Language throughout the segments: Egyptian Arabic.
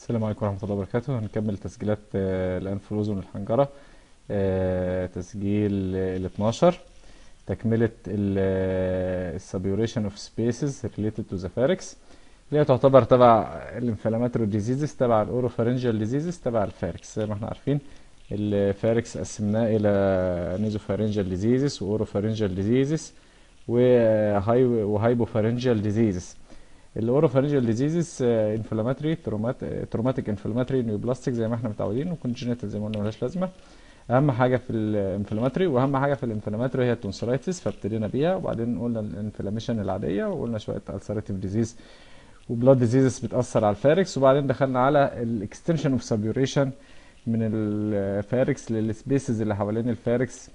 السلام عليكم ورحمة الله وبركاته هنكمل تسجيلات آه، الأنف والأذن والحنجرة آه، تسجيل ال 12 تكملة ال Subluration of Spaces related to the pharynx اللي هي تعتبر تبع الانفلاماتوري ديزيزز تبع الاوروفارنجيال ديزيزز تبع الفاركس زي ما احنا عارفين الفاركس قسمناه إلى نيزوفارنجيال ديزيزز واوروفارنجيال ديزيزز وهايبوفارنجيال ديزيزز الاوروفارنجيال ديزيزز انفلاماتري تروماتيك انفلاماتري نيوبلاستيك زي ما احنا متعودين وكونجنتال زي ما قلنا ملهاش لازمه اهم حاجه في الانفلاماتري واهم حاجه في الانفلاماتري هي التونسلايتس فابتدينا بيها وبعدين قلنا الانفلاميشن العاديه وقلنا شويه السراتيف ديزيز وبلاد ديزيزز بتاثر على الفاركس وبعدين دخلنا على الاكستنشن اوف سابيوريشن من الفاركس للسبيسز اللي حوالين الفاركس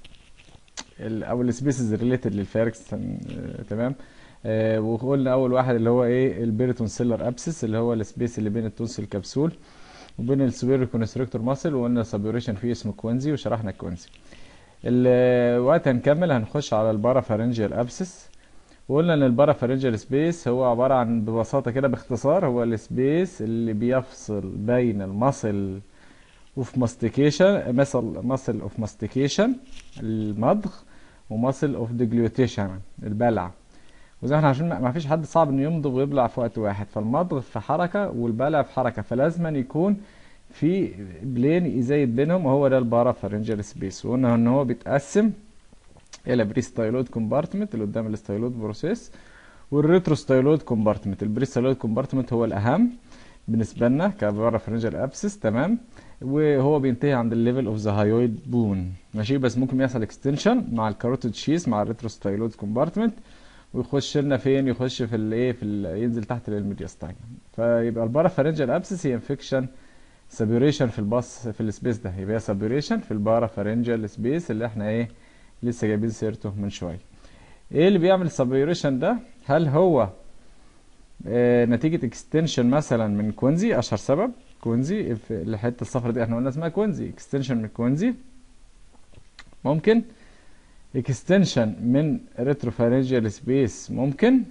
او السبيسز ريليتد للفاركس تمام آه وقلنا اول واحد اللي هو ايه البيريتون سيلر ابسس اللي هو السبيس اللي بين التونسل كبسول وبين السوبيريور كونستريكتور ماسل وقلنا سابيوريشن فيه اسمه كوينزي وشرحنا الكوينزي الوقت هنكمل هنخش على البارافارنجيال ابسس وقلنا ان البارافارنجيال سبيس هو عباره عن ببساطه كده باختصار هو السبيس اللي بيفصل بين المصل اوف ماستيكيشن مثل ماسل اوف ماستيكيشن المضغ وماسل اوف ديجلوتيشن البلع وزي ما احنا عشان ما فيش حد صعب انه يمضغ ويبلع في وقت واحد فالمضغ في حركه والبلع في حركه فلازم يكون في بلين يزايد بينهم وهو ده البارافارنجيال سبيس وقلنا ان هو بيتقسم الى بريستايلود كومبارتمنت اللي قدام الاستايلود بروسيس والريتروستايلود كومبارتمنت البريستايلود كومبارتمنت هو الاهم بالنسبه لنا كبارافارنجيال ابسس تمام وهو بينتهي عند الليفل اوف ذا هايويد بون ماشي بس ممكن يحصل اكستنشن مع الكاروتيد شيس مع الريتروستايلود كومبارتمنت ويخش لنا فين يخش في الايه في ال ينزل تحت الميدياستاين فيبقى البارافارنجيال ابسس هي انفكشن سابيوريشن في الباص في السبيس ده يبقى سابيوريشن في البارافارنجيال سبيس اللي احنا ايه لسه جايبين سيرته من شويه ايه اللي بيعمل السابيوريشن ده هل هو آه نتيجة اكستنشن مثلا من كوينزي اشهر سبب كوينزي في الحته الصفرا دي احنا قلنا اسمها كوينزي اكستنشن من كوينزي ممكن اكستنشن من ريتروفارنجيال سبيس ممكن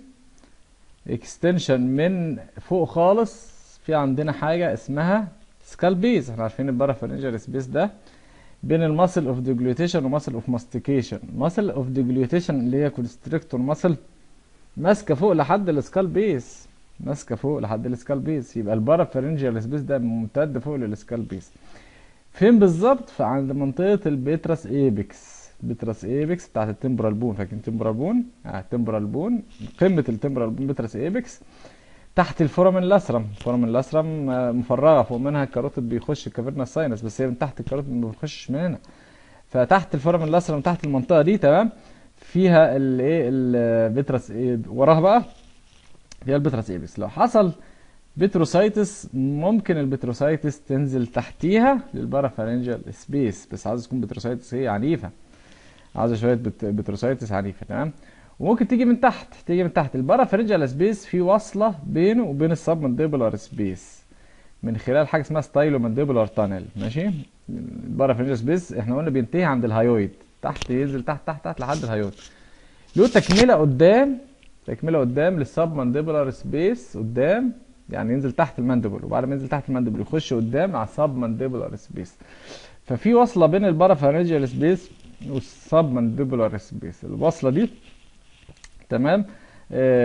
اكستنشن من فوق خالص في عندنا حاجه اسمها سكال بيز احنا عارفين البارافارنجيال سبيس ده بين الماسل اوف ديجلوتيشن وماسل اوف ماستيكيشن ماسل اوف ديجلوتيشن اللي هي كونستريكتور ماسل ماسكه فوق لحد السكال بيس ماسكه فوق لحد السكال بيس يبقى البارافارنجيال سبيس ده ممتد فوق للسكال بيس فين بالظبط عند منطقه البيترس ايبكس بيترس ايبكس بتاعت التمبرال بون فاكرين التمبرال بون اه التمبرال بون قمه التمبرال بون بيترس ايبكس تحت الفورامين لاسرم الفورامين لاسرم مفرغه فوق منها الكاروتيد بيخش الكافيرنا ساينس بس هي من تحت الكاروتيد ما بيخشش من هنا فتحت الفورامين لاسرم تحت المنطقه دي تمام فيها الايه البيترس وراها بقى فيها البيترس ايبكس لو حصل بتروسايتس ممكن البتروسايتس تنزل تحتيها للبارافارنجيال سبيس بس عاوز تكون بتروسايتس هي عنيفه عاوزه شويه بت... بتروسايتس عنيفه تمام وممكن تيجي من تحت تيجي من تحت البارافارنجيال سبيس في وصله بينه وبين السب مانديبولار سبيس من خلال حاجه اسمها ستايلو مانديبولار تانل ماشي البارافارنجيال سبيس احنا قلنا بينتهي عند الهايويد تحت ينزل تحت تحت تحت لحد الهايويد له تكمله قدام تكمله قدام للسب مانديبولار سبيس قدام يعني ينزل تحت المانديبل وبعد ما ينزل تحت المانديبل يخش قدام على السب مانديبولار سبيس ففي وصله بين البارافارنجيال سبيس والسب مانديبولار سبيس الوصله دي تمام آه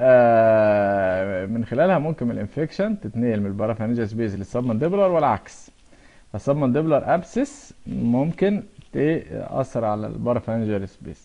بتبقى من خلالها ممكن الانفكشن تتنقل من البارافارنجيال سبيس للسب مانديبولار والعكس فالسب مانديبولار ابسس ممكن تاثر على البارافارنجيال سبيس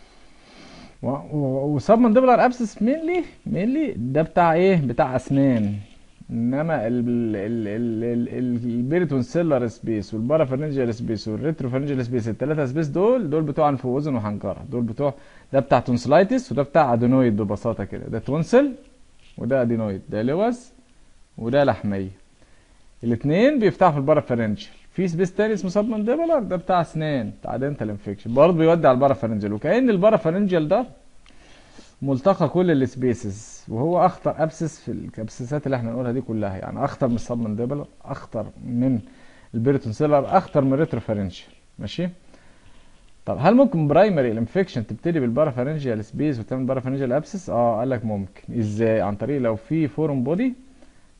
وسب مانديبولار ابسس مينلي مينلي ده بتاع ايه بتاع اسنان انما البيريتون سيلر سبيس والبارافارنجيال سبيس والريتروفارنجيال سبيس الثلاثه سبيس دول دول بتوع انف واذن وحنجره دول بتوع ده بتاع تونسلايتس وده بتاع ادينويد ببساطه كده ده تونسل وده ادينويد ده لوز وده لحميه الاثنين بيفتحوا في البارافارنجيال في سبيس تاني اسمه سب مانديبولار ده بتاع اسنان بتاع دنتال انفكشن برضه بيودي على البارافارنجيال وكأن البارافارنجيال ده ملتقى كل السبيسز وهو اخطر ابسس في الابسسات اللي احنا نقولها دي كلها يعني اخطر من السب مانديبولار اخطر من البيريتون سيلر اخطر من الريتروفارنجيال ماشي طب هل ممكن برايمري الانفكشن تبتدي بالبارافارنجيال سبيس وتعمل بارافارنجيال ابسس اه قال لك ممكن ازاي عن طريق لو في فورم بودي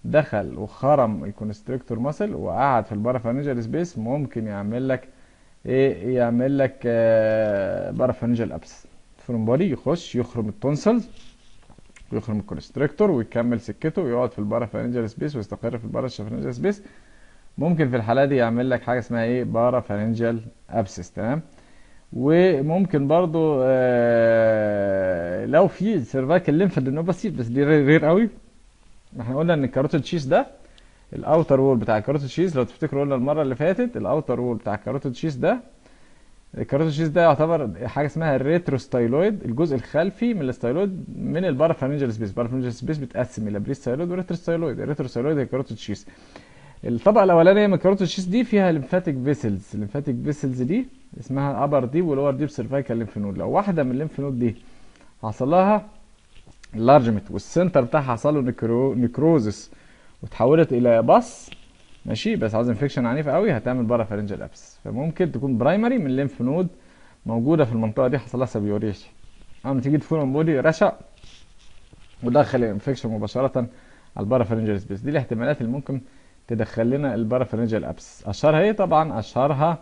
دخل وخرم الكونستريكتور ماسل وقعد في البارافارنجال سبيس ممكن يعمل لك ايه يعمل لك آه بارافارنجال ابس فروم بودي يخش يخرم التونسلز ويخرم الكونستريكتور ويكمل سكته ويقعد في البارافارنجال سبيس ويستقر في البارافارنجال سبيس ممكن في الحالة دي يعمل لك حاجة اسمها ايه بارافارنجال ابسس تمام وممكن برضو آه لو في سيرفايكال ليمفادينوباثي بس دي رير قوي احنا قلنا ان الكاروتيد شيس ده الاوتر وول بتاع الكاروتيد شيس لو تفتكروا قلنا المره اللي فاتت الاوتر وول بتاع الكاروتيد شيس ده الكاروتيد شيس ده يعتبر حاجه اسمها الريتروستايلويد الجزء الخلفي من الستايلويد من البارافارنجال سبيس البارافارنجال سبيس بتقسم الى بريستايلويد وريتروستايلويد الريتروستايلويد هي الكاروتيد شيس الطبقه الاولانيه من الكاروتيد شيس دي فيها ليمفاتيك فيسلز الليمفاتيك فيسلز دي اسمها ابر ديب ولور ديب سيرفايكال ليمف نود لو واحده من الليمف نود دي حصل لها لارجمنت والسنتر بتاعها حصل له نكرو... نكروزس وتحولت الى بص ماشي بس عاوز انفكشن عنيف قوي هتعمل بارافارنجال ابس فممكن تكون برايمري من ليمف نود موجوده في المنطقه دي حصل لها سبيوريشن اما تيجي تفول بودي رشق ودخل الانفكشن مباشره على البارافارنجال سبيس دي الاحتمالات اللي ممكن تدخل لنا البارافارنجال ابس اشهرها ايه طبعا اشهرها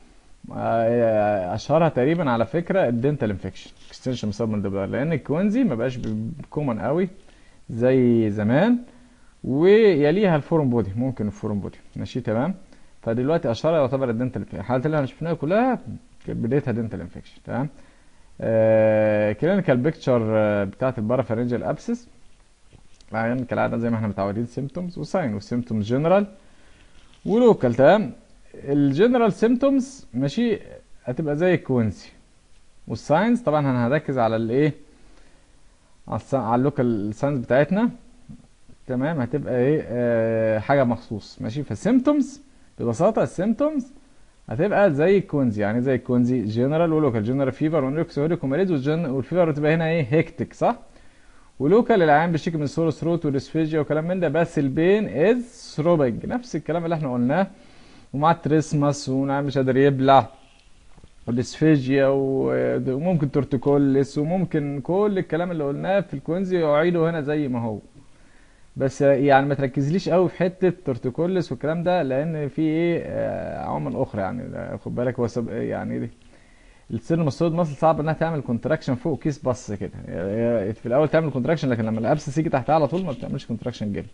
اشهرها تقريبا على فكره الدنتال انفكشن اكستنشن سبمندبلر لان الكوينزي ما بقاش كومن قوي زي زمان ويليها الفورم بودي ممكن الفورم بودي ماشي تمام فدلوقتي اشهرها يعتبر الدنتال الحالات اللي احنا شفناها كلها كانت بدايتها دنتال انفكشن تمام آه كلينيكال بيكتشر بتاعت البارافارنجال ابسس يعني كالعاده زي ما احنا متعودين سيمتومز وساين والسيمتومز جنرال ولوكال تمام الجنرال سيمتومز ماشي هتبقى زي الكوينسي والساينز طبعا انا هركز على الايه على اللوكال ساينز بتاعتنا تمام هتبقى ايه آه حاجه مخصوص ماشي فالسيمتومز ببساطه السيمتومز هتبقى زي الكوينزي يعني زي الكوينزي جنرال ولوكال جنرال فيفر ونيوكسوريك وماليز والفيفر بتبقى هنا ايه هيكتك صح ولوكال العيان بيشتكي من سور ثروت والاسفيجيا وكلام من ده بس البين از ثروبنج نفس الكلام اللي احنا قلناه ومع التريسماس ونعم مش قادر يبلع والاسفيجيا وممكن تورتيكوليس وممكن كل الكلام اللي قلناه في الكوينزي اعيده هنا زي ما هو بس يعني ما تركزليش قوي في حته تورتيكوليس والكلام ده لان في ايه عوامل اخرى يعني خد بالك هو يعني دي السيرم السود مصل صعب انها تعمل كونتراكشن فوق كيس بص كده في الاول تعمل كونتراكشن لكن لما الابس يجي تحتها على طول ما بتعملش كونتراكشن جامد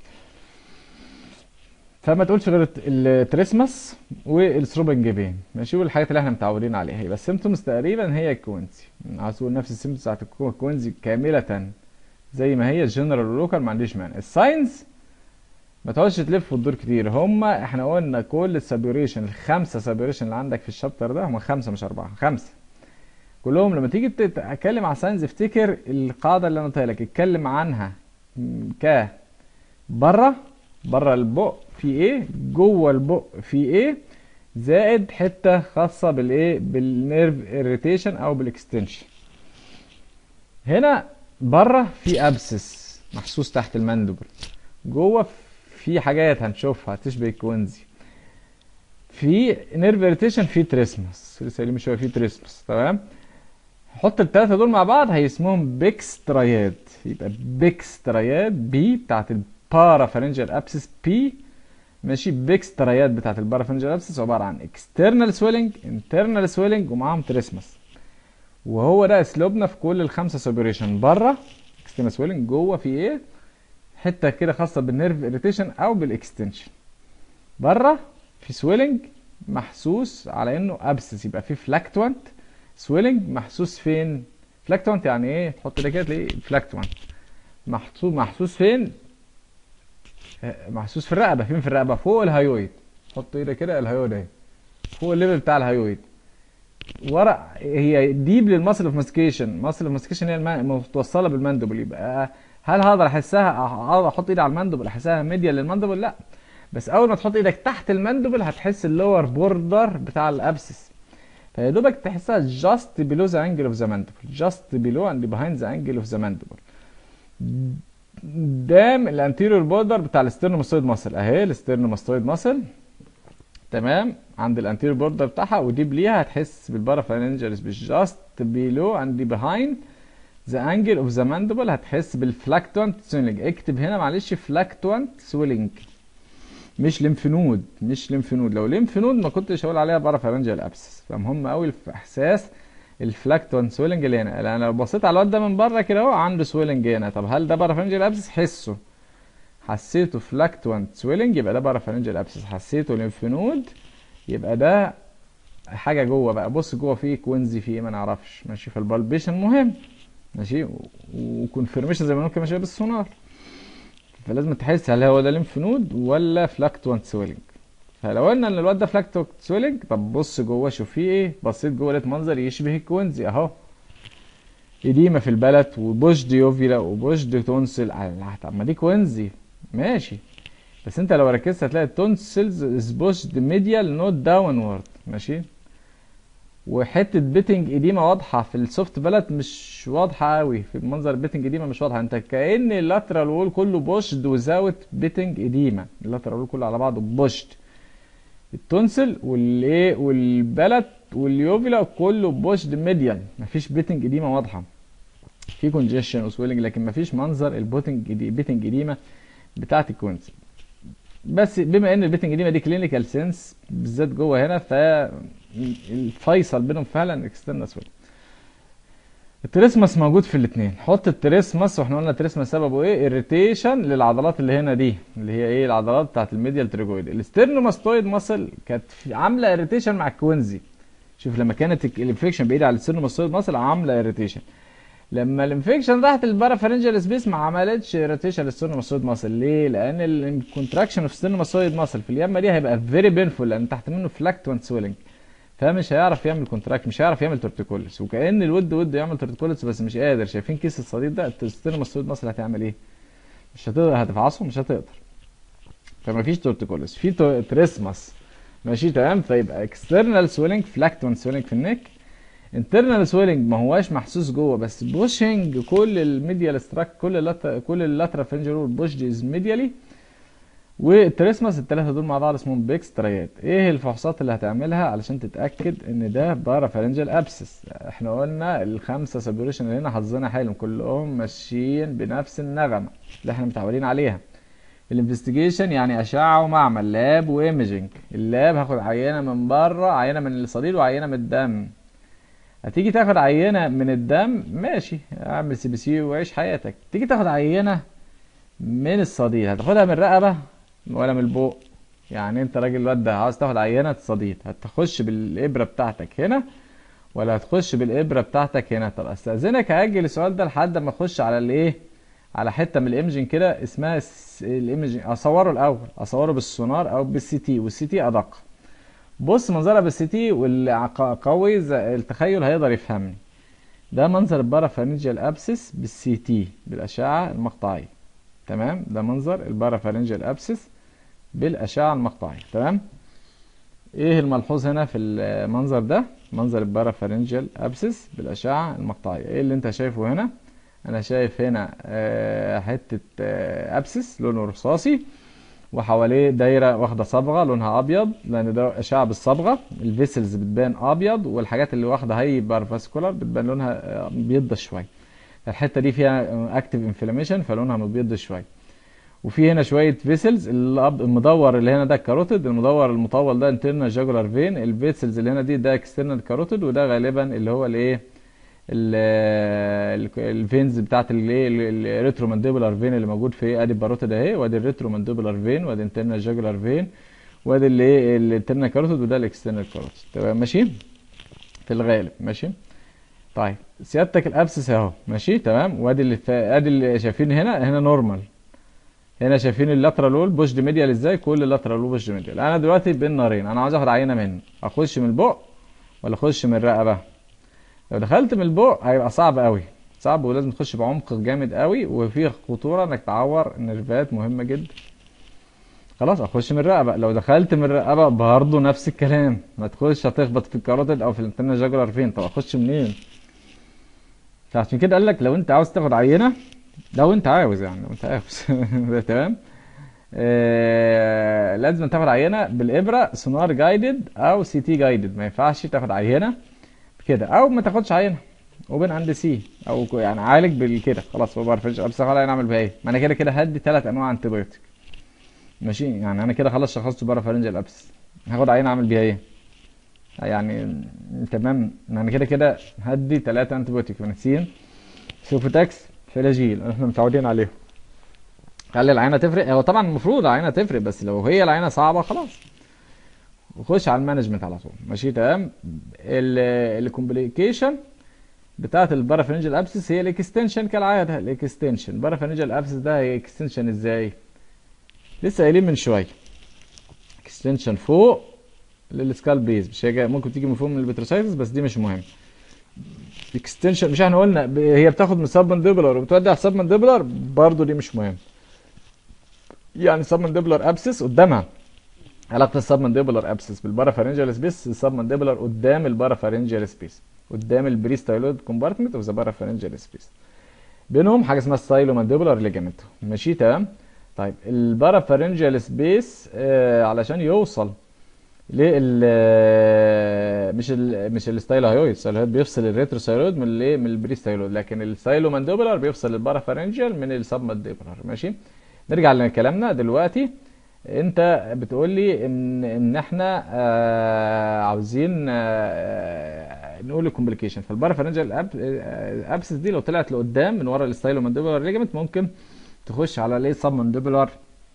فما تقولش غير التريسماس والثروبنج بين ماشي والحاجات اللي احنا متعودين عليها يبقى السيمتومز تقريبا هي الكوينزي عاوز اقول نفس السيمتومز بتاعت الكوينزي كامله زي ما هي الجنرال واللوكال ما عنديش مانع الساينز ما تقعدش تلف وتدور كتير هما احنا قلنا كل السابيوريشن الخمسه سابيوريشن اللي عندك في الشابتر ده هما خمسه مش اربعه خمسه كلهم لما تيجي تتكلم على ساينز افتكر القاعده اللي انا قلتها لك اتكلم عنها ك بره بره البق في ايه جوه البق في ايه زائد حته خاصه بالايه بالنيرف اريتيشن او بالاكستنشن هنا بره في ابسس محسوس تحت المندبل جوه في حاجات هنشوفها تشبه الكوينزي في نيرف اريتيشن في تريسماس لسه قايلين من شويه في تريسماس تمام حط الثلاثه دول مع بعض هيسموهم بيكس تراياد يبقى بيكس تراياد بي بتاعت البارافارنجال ابسس بي ماشي بيكس تراياد بتاعت البارافارنجال ابسس عباره عن اكسترنال سويلنج انترنال سويلنج ومعاهم تريسماس وهو ده اسلوبنا في كل الخمسه سوبريشن بره اكسترنال سويلنج جوه في ايه حته كده خاصه بالنيرف اريتيشن او بالاكستنشن بره في سويلنج محسوس على انه ابسس يبقى في فلاكتوانت سويلنج محسوس فين فلاكتوانت يعني ايه تحط ده كده تلاقيه فلاكتوانت محسوس محسوس فين محسوس في الرقبه فين في الرقبه فوق الهايويد حط ايدك كده الهايويد اهي فوق الليفل بتاع الهايويد ورا هي ديب للماسل اوف ماسكيشن ماسل اوف ماسكيشن هي متوصله بالماندبل يبقى هل هقدر احسها هقدر احط ايدي على الماندبل احسها ميديا للماندبل لا بس اول ما تحط ايدك تحت الماندبل هتحس اللور بوردر بتاع الابسس فيا دوبك تحسها جاست بيلو ذا انجل اوف ذا ماندبل جاست بيلو اند بيهايند ذا انجل اوف ذا ماندبل قدام الانتيريور بوردر بتاع الاسترنوماستويد ماسل اهي الاسترنوماستويد ماسل تمام عند الانتيريور بوردر بتاعها وديب ليها هتحس بالبارافارنجالس جاست بيلو اند بيهايند ذا انجل اوف ذا ماندبل هتحس بالفلاكتوانت سويلنج اكتب هنا معلش فلاكتوانت سويلنج مش ليمف نود مش ليمف نود لو ليمف نود ما كنتش هقول عليها بارافارنجال ابسس فمهم قوي في احساس الفلاكتوانت سويلنج اللي هنا لان لو بصيت على الواد ده من بره كده اهو عنده سويلنج هنا طب هل ده بارافارنجال ابسس حسه حسيته فلاكتوانت سويلنج يبقى ده بارافارنجال ابسس حسيته ليمف نود يبقى ده حاجه جوه بقى بص جوه فيه كوينزي فيه ما نعرفش ماشي فالبالبيشن مهم ماشي وكونفirmation زي ما بنقول كده ماشي بالسونار فلازم تحس هل هو ده ليمف نود ولا فلاكتوانت سويلنج فلو قلنا ان الواد ده فلاكتوانت سويلنج طب بص جوه شوف فيه ايه بصيت جوه لقيت منظر يشبه الكوينزي اهو إديمة في البلد وبوشد يوفيلا وبوشد تونسل طب ما دي كوينزي ماشي بس انت لو ركزت هتلاقي التونسلز از بوشد ميديال نوت داونورد ماشي وحته بيتنج اديمه واضحه في السوفت بلد مش واضحه قوي في منظر البيتنج اديمه مش واضحه انت كأن اللاترال وول كله بوشد وزاوت بيتنج اديمه اللاترال وول كله على بعضه بوشد التونسل والايه والبلد واليوفيلا كله بوشد ميديال مفيش بيتنج اديمه واضحه في كونجيشن وسويلنج لكن مفيش منظر البوتنج بيتنج اديمه بتاعت الكونسل بس بما ان البيتنج اديمه دي كلينيكال سنس بالذات جوه هنا فالفيصل بينهم فعلا اكسترنال سويلنج التريسماس موجود في الاثنين حط التريسماس واحنا قلنا التريسماس سببه ايه اريتيشن للعضلات اللي هنا دي اللي هي ايه العضلات بتاعت الميديال تريجويد الاسترنوماستويد ماسل كانت عامله اريتيشن مع الكوينزي شوف لما كانت الانفكشن بعيد على السترنوماستويد ماسل عامله اريتيشن لما الانفكشن راحت البارافارنجال سبيس ما عملتش اريتيشن للسترنوماستويد ماسل ليه لان الكونتراكشن اوف سترنوماستويد ماسل في اليمه دي هيبقى فيري بينفول لان تحت منه فلاكتوانت سويلنج فمش هيعرف يعمل كونتراكت مش هيعرف يعمل تورتيكولس وكأن الود ود يعمل تورتيكولس بس مش قادر شايفين كيس الصديد ده السترنوماستويد ماسل هتعمل ايه مش هتقدر هتفعصه مش هتقدر فما فيش تورتيكولس في تريسماس ماشي تمام فيبقى اكسترنال سويلنج فلاكتوانت سويلنج في النك انترنال سويلنج ما هواش محسوس جوه بس بوشنج كل الميديال ستراك كل اللات كل اللاترال فنجر بوش از ميديالي والتريسماس الثلاثه دول مع بعض اسمهم بيكس تريات ايه الفحوصات اللي هتعملها علشان تتاكد ان ده بارافارنجال ابسس احنا قلنا الخمسه سبيوريشن اللي هنا حظنا حلو كلهم ماشيين بنفس النغمه اللي احنا متعودين عليها الانفستيجيشن يعني اشعه ومعمل لاب وايمجنج اللاب هاخد عينه من بره عينه من الصديد وعينه من الدم هتيجي تاخد عينه من الدم ماشي اعمل سي بي سي وعيش حياتك تيجي تاخد عينه من الصديد هتاخدها من الرقبه ولا من البوق يعني انت راجل الواد ده عاوز تاخد عينه صديد هتخش بالابره بتاعتك هنا ولا هتخش بالابره بتاعتك هنا طب استاذنك هاجل السؤال ده لحد ما اخش على الايه على حته من الايمجنج كده اسمها الايمجنج اصوره الاول اصوره بالسونار او بالسي تي والسي تي ادق بص منظرها بالسي تي واللي قوي التخيل هيقدر يفهمني ده منظر البارافارنجال ابسس بالسي تي بالاشعه المقطعيه تمام ده منظر البارافارنجال ابسس بالاشعه المقطعيه تمام ايه الملحوظ هنا في المنظر ده منظر البارافارنجال ابسس بالاشعه المقطعيه ايه اللي انت شايفه هنا انا شايف هنا آه حته آه ابسس لونه رصاصي وحواليه دايره واخده صبغه لونها ابيض لان ده اشعه بالصبغه الفيسلز بتبان ابيض والحاجات اللي واخده هاي بارفاسكولار بتبان لونها بيضه شويه الحته دي فيها اكتيف انفلاميشن فلونها مبيض شويه وفي هنا شويه فيسلز المدور اللي هنا ده الكاروتيد المدور المطول ده انترنال جاجولار فين الفيسلز اللي هنا دي ده اكسترنال كاروتيد وده غالبا اللي هو الايه الفينز بتاعت الايه الريترومانديبولار فين اللي موجود في ادي الباروتيد اهي وادي الريترومانديبولار فين وادي انترنال جاجولار فين وادي الايه الانترنال كاروتيد وده الاكسترنال كاروتيد تمام ماشي في الغالب ماشي طيب سيادتك الابسس اهو ماشي تمام وادي اللي فا... ادي اللي شايفين هنا هنا نورمال هنا شايفين اللاترال وول بوشد ميديال ازاي كل اللاترال وول بوشد ميديال انا دلوقتي بين نارين انا عاوز اخد عينه منه اخش من البق ولا اخش من الرقبه لو دخلت من البق هيبقى صعب قوي صعب ولازم تخش بعمق جامد قوي وفي خطوره انك تعور النرفات مهمه جدا خلاص اخش من الرقبه لو دخلت من الرقبه برضه نفس الكلام ما تخش هتخبط في الكاروتيد او في الانترنال جاجولار فين طب اخش منين فعشان كده قال لك لو انت عاوز تاخد عينه لو انت عاوز يعني لو انت عاوز تمام آه لازم تاخد عينه بالابره سونار جايدد او سي تي جايدد ما ينفعش تاخد عينه كده او ما تاخدش عينه اوبن اند سي او ك- يعني عالج بالكده خلاص هو بارافرنجال ابسس خلاص هنعمل بها ايه ما انا كده كده هدي ثلاث انواع انتي بايوتيك ماشي يعني انا كده خلاص شخصت بارافرنجال ابسس هاخد عينه اعمل بيها ايه يعني م- تمام ما انا كده كده هدي ثلاثه انتي بايوتيك فينسين سوفوتاكس فلاجيل احنا متعودين عليهم هل العينه تفرق هو طبعا المفروض العينه تفرق بس لو هي العينه صعبه خلاص وخش على المانجمنت على طول ماشي تمام الكومبليكيشن بتاعت البارافرنجال ابسس هي الاكستنشن كالعاده الاكستنشن بارافرنجال ابسس ده هي اكستنشن ازاي لسه قايلين من شويه اكستنشن فوق للسكال بيز مش هي ممكن تيجي من فوق من البتروسايتس بس دي مش مهم اكستنشن مش احنا قلنا ب- هي بتاخد من سب مانديبولار وبتودي على السب مانديبولار برضه دي مش مهم يعني سب مانديبولار ابسس قدامها علاقه السب مانديبولار ابسس بالبارافارنجال سبيس السب مانديبولار قدام البارافارنجال سبيس قدام البريستايلود كومبارتمنت اوف ذا بارافارنجال سبيس بينهم حاجه اسمها ستايلو مانديبولار ليجامنت ماشي تمام طيب البارافارنجال سبيس آه علشان يوصل لل مش ال مش الستايلوهايويد الستايلوهايويد بيفصل الريتروسايلود من الايه من البريستايلود لكن الستايلو مانديبولار بيفصل البارافارنجال من السب مانديبولار ماشي نرجع لكلامنا دلوقتي انت بتقول لي ان ان احنا آه عاوزين آه نقول الكومبليكيشن فالبارافارنجال ابسس دي لو طلعت لقدام من ورا الستايلو مانديبولار ليجمنت ممكن تخش على الايه سب مانديبولار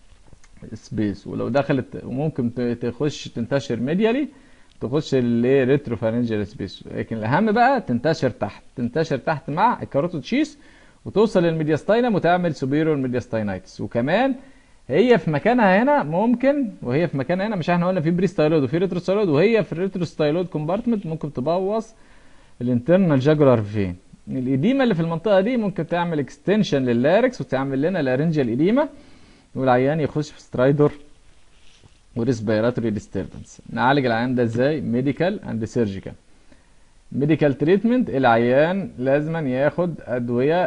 سبيس ولو دخلت وممكن ت- تخش تنتشر ميديالي تخش الايه ريترو فارنجال سبيس لكن الاهم بقى تنتشر تحت تنتشر تحت مع الكاروتيد شيس وتوصل للميدياستاينم وتعمل سوبيريور ميدياستاينايتس وكمان هي في مكانها هنا ممكن وهي في مكانها هنا مش احنا قلنا في بريستايلود وفي ريتروستايلود وهي في الريتروستايلود كومبارتمنت ممكن تبوظ الانترنال جاجولار فين الاديمه اللي في المنطقه دي ممكن تعمل اكستنشن لللاركس وتعمل لنا لارنجال اديمه والعيان يخش في سترايدور وريسبيراتوري ديستربنس نعالج العيان ده ازاي ميديكال اند سيرجيكال ميديكال تريتمنت العيان لازما ياخد ادويه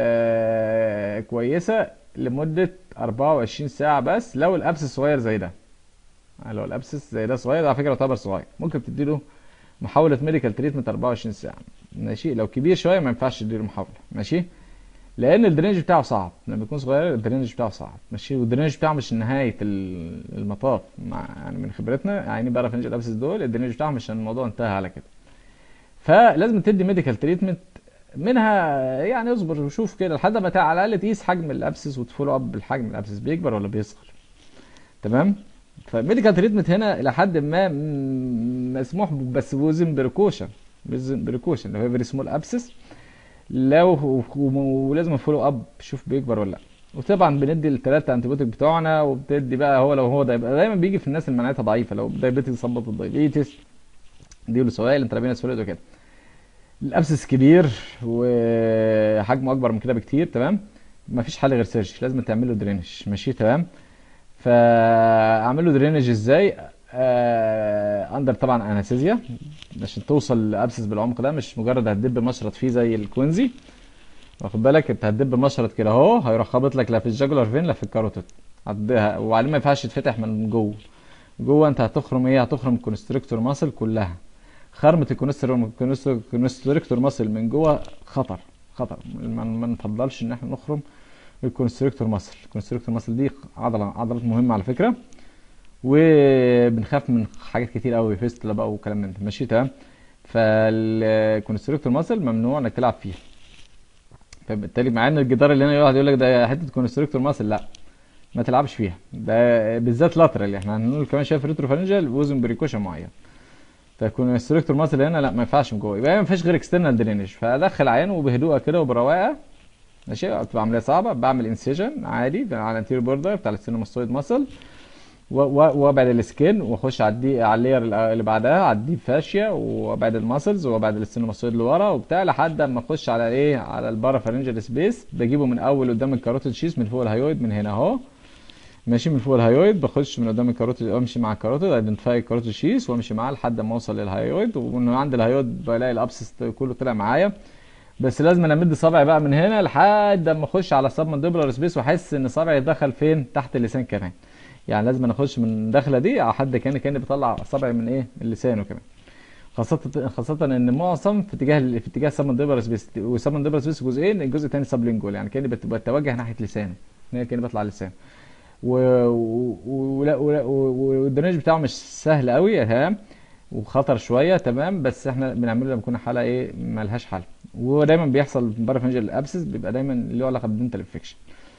آه كويسه لمده 24 ساعه بس لو الابسس صغير زي ده لو الابسس زي ده صغير على فكره يعتبر صغير ممكن تديله محاوله ميديكال تريتمنت 24 ساعه ماشي لو كبير شويه ما ينفعش تديله محاوله ماشي لان الدرينج بتاعه صعب لما يكون صغير الدرينج بتاعه صعب ماشي والدرينج بتاعه مش نهايه ال- المطاف مع يعني من خبرتنا يعني بقى فنجل الابسس دول الدرينج بتاعهم مش الموضوع انتهى على كده فلازم تدي ميديكال تريتمنت منها يعني اصبر وشوف كده لحد ما تع- على الاقل تقيس حجم الابسس وتفولو اب بالحجم الابسس بيكبر ولا بيصغر تمام فميديكال تريتمنت هنا الى حد ما م- مسموح ب- بس وزن بريكوشن وزن بريكوشن لو هي فيري سمول ابسس لو ولازم فولو اب شوف بيكبر ولا لا وطبعا بندي الثلاثه انتيبيوتيك بتوعنا وبتدي بقى هو لو هو ده يبقى دايما بيجي في الناس اللي مناعتها ضعيفه لو دايبيتس يظبط الدايبيتس دي له سوائل انترافينوس فلويد وكده الابسس كبير وحجمه اكبر من كده بكتير تمام مفيش حل غير سيرجي لازم تعمل له درينج ماشي تمام فاعمل له درينج ازاي آه اندر طبعا انستيزيا عشان توصل لابسس بالعمق ده مش مجرد هتدب مشرط فيه زي الكوينزي واخد بالك انت هتدب مشرط كده اهو هيروح خابط لك لا في الجاجولار فين لا في الكاروتيد هتديها وبعدين ما ينفعش يتفتح من جوه جوه انت هتخرم ايه هتخرم الكونستريكتور ماسل كلها خرمة الكونستريكتور ماسل من جوه خطر خطر ما ما نفضلش ان احنا نخرم الكونستريكتور ماسل الكونستريكتور ماسل دي عضله عضلات مهمه على فكره وبنخاف من حاجات كتير قوي فيستلا بقى وكلام من ده ماشي تمام فالكونستريكتور ماسل ممنوع انك تلعب فيها فبالتالي مع ان الجدار اللي هنا يقعد يقول لك ده حته كونستريكتور ماسل لا ما تلعبش فيها ده بالذات لاترال احنا هنقول كمان شايف ريترو فارنجال وزن بريكوشن معين فيكون الستركتور ماسل هنا لا ما ينفعش من جوه يبقى ما فيش غير اكسترنال درينج فادخل عينه وبهدوء كده وبرواقه ماشي بتبقى عمليه صعبه بعمل انسيجن عادي على الانتيريور بوردر بتاع السينوماستويد ماسل وابعد السكين واخش على الدي على اللاير اللي بعدها على الديب فاشيا وابعد الماسلز وابعد السينوماستويد لورا وبتاع لحد اما اخش على ايه على البارافارنجال سبيس بجيبه من اول قدام الكاروتيد شيس من فوق الهايويد من هنا اهو ماشي من فوق الهايويد بخش من قدام الكاروتيد امشي مع الكاروتيد ايدنتيفاي الكاروتيد شيس وامشي معاه لحد ما اوصل للهايويد ومن عند الهايويد بلاقي الابسس كله طلع معايا بس لازم انا امد صابعي بقى من هنا لحد اما اخش على السب مانديبولار سبيس واحس ان صابعي دخل فين تحت اللسان كمان يعني لازم انا اخش من الدخله دي على حد كان كاني بطلع صابعي من ايه من لسانه كمان خاصة خاصة ان معظم في اتجاه في اتجاه سبمنديبلر سبيس وسبمنديبلر سبيس جزئين الجزء الثاني سبلينجوال يعني كاني بت- بتوجه ناحية لسانه يعني كاني بطلع لسانه و... و... ولا ولا و- والدرينج بتاعه مش سهل قوي تمام وخطر شويه تمام بس احنا بنعمله لما يكون حاله ايه ملهاش حل ودايما بيحصل بارافنجل ابسس بيبقى دايما له علاقه بالدنتال انفكشن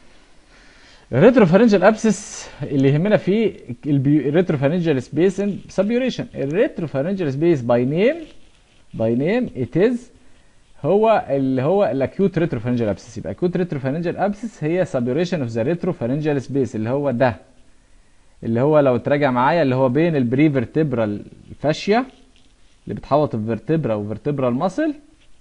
الريتروفارنجال ابسس اللي يهمنا فيه الريتروفارنجال سبيس سبيوريشن الريتروفارنجال سبيس باي نيم باي نيم ات از هو اللي هو الاكيوت ريتروفارنجال ابسس يبقى اكيوت ريتروفارنجال ابسس هي سبيوريشن اوف ذا ريتروفارنجال سبيس اللي هو ده اللي هو لو تراجع معايا اللي هو بين البريفرتبرال فاشيا اللي بتحوط الفرتبرا وفرتبرال ماسل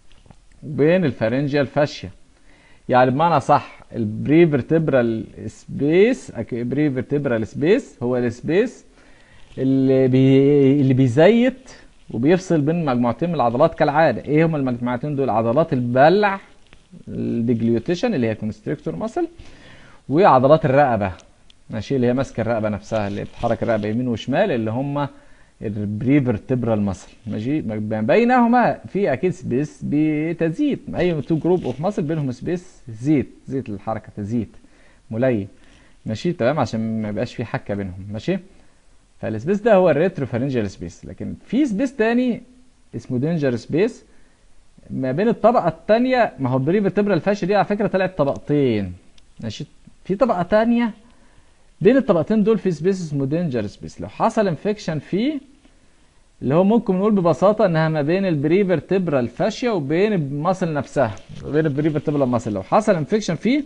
وبين الفارنجيال فاشيا يعني بمعنى صح البريفرتبرال سبيس بريفرتبرال سبيس هو السبيس اللي بي... اللي بيزيت وبيفصل بين مجموعتين من العضلات كالعاده ايه هما المجموعتين دول عضلات البلع الديجليوتيشن اللي هي كونستريكتور ماسل وعضلات الرقبه ماشي اللي هي ماسكه الرقبه نفسها اللي بتحرك الرقبه يمين وشمال اللي هم البريفرتبرال ماسل ماشي ما بينهما في اكيد سبيس بتزيد اي تو جروب اوف ماسل بينهم سبيس زيت زيت الحركه تزيد ملين ماشي تمام عشان ما يبقاش في حكه بينهم ماشي فالسبيس ده هو الريتروفارنجال سبيس لكن في سبيس تاني اسمه دينجر سبيس ما بين الطبقه الثانيه ما هو البريفرتبرال فاشل دي على فكره طلعت طبقتين ماشي في طبقه تانية بين الطبقتين دول في سبيس اسمه دينجر سبيس لو حصل انفكشن فيه اللي هو ممكن نقول ببساطة انها ما بين البريفرتبرال فاشيا وبين المصل نفسها بين البريفرتبرال ماسل لو حصل انفكشن فيه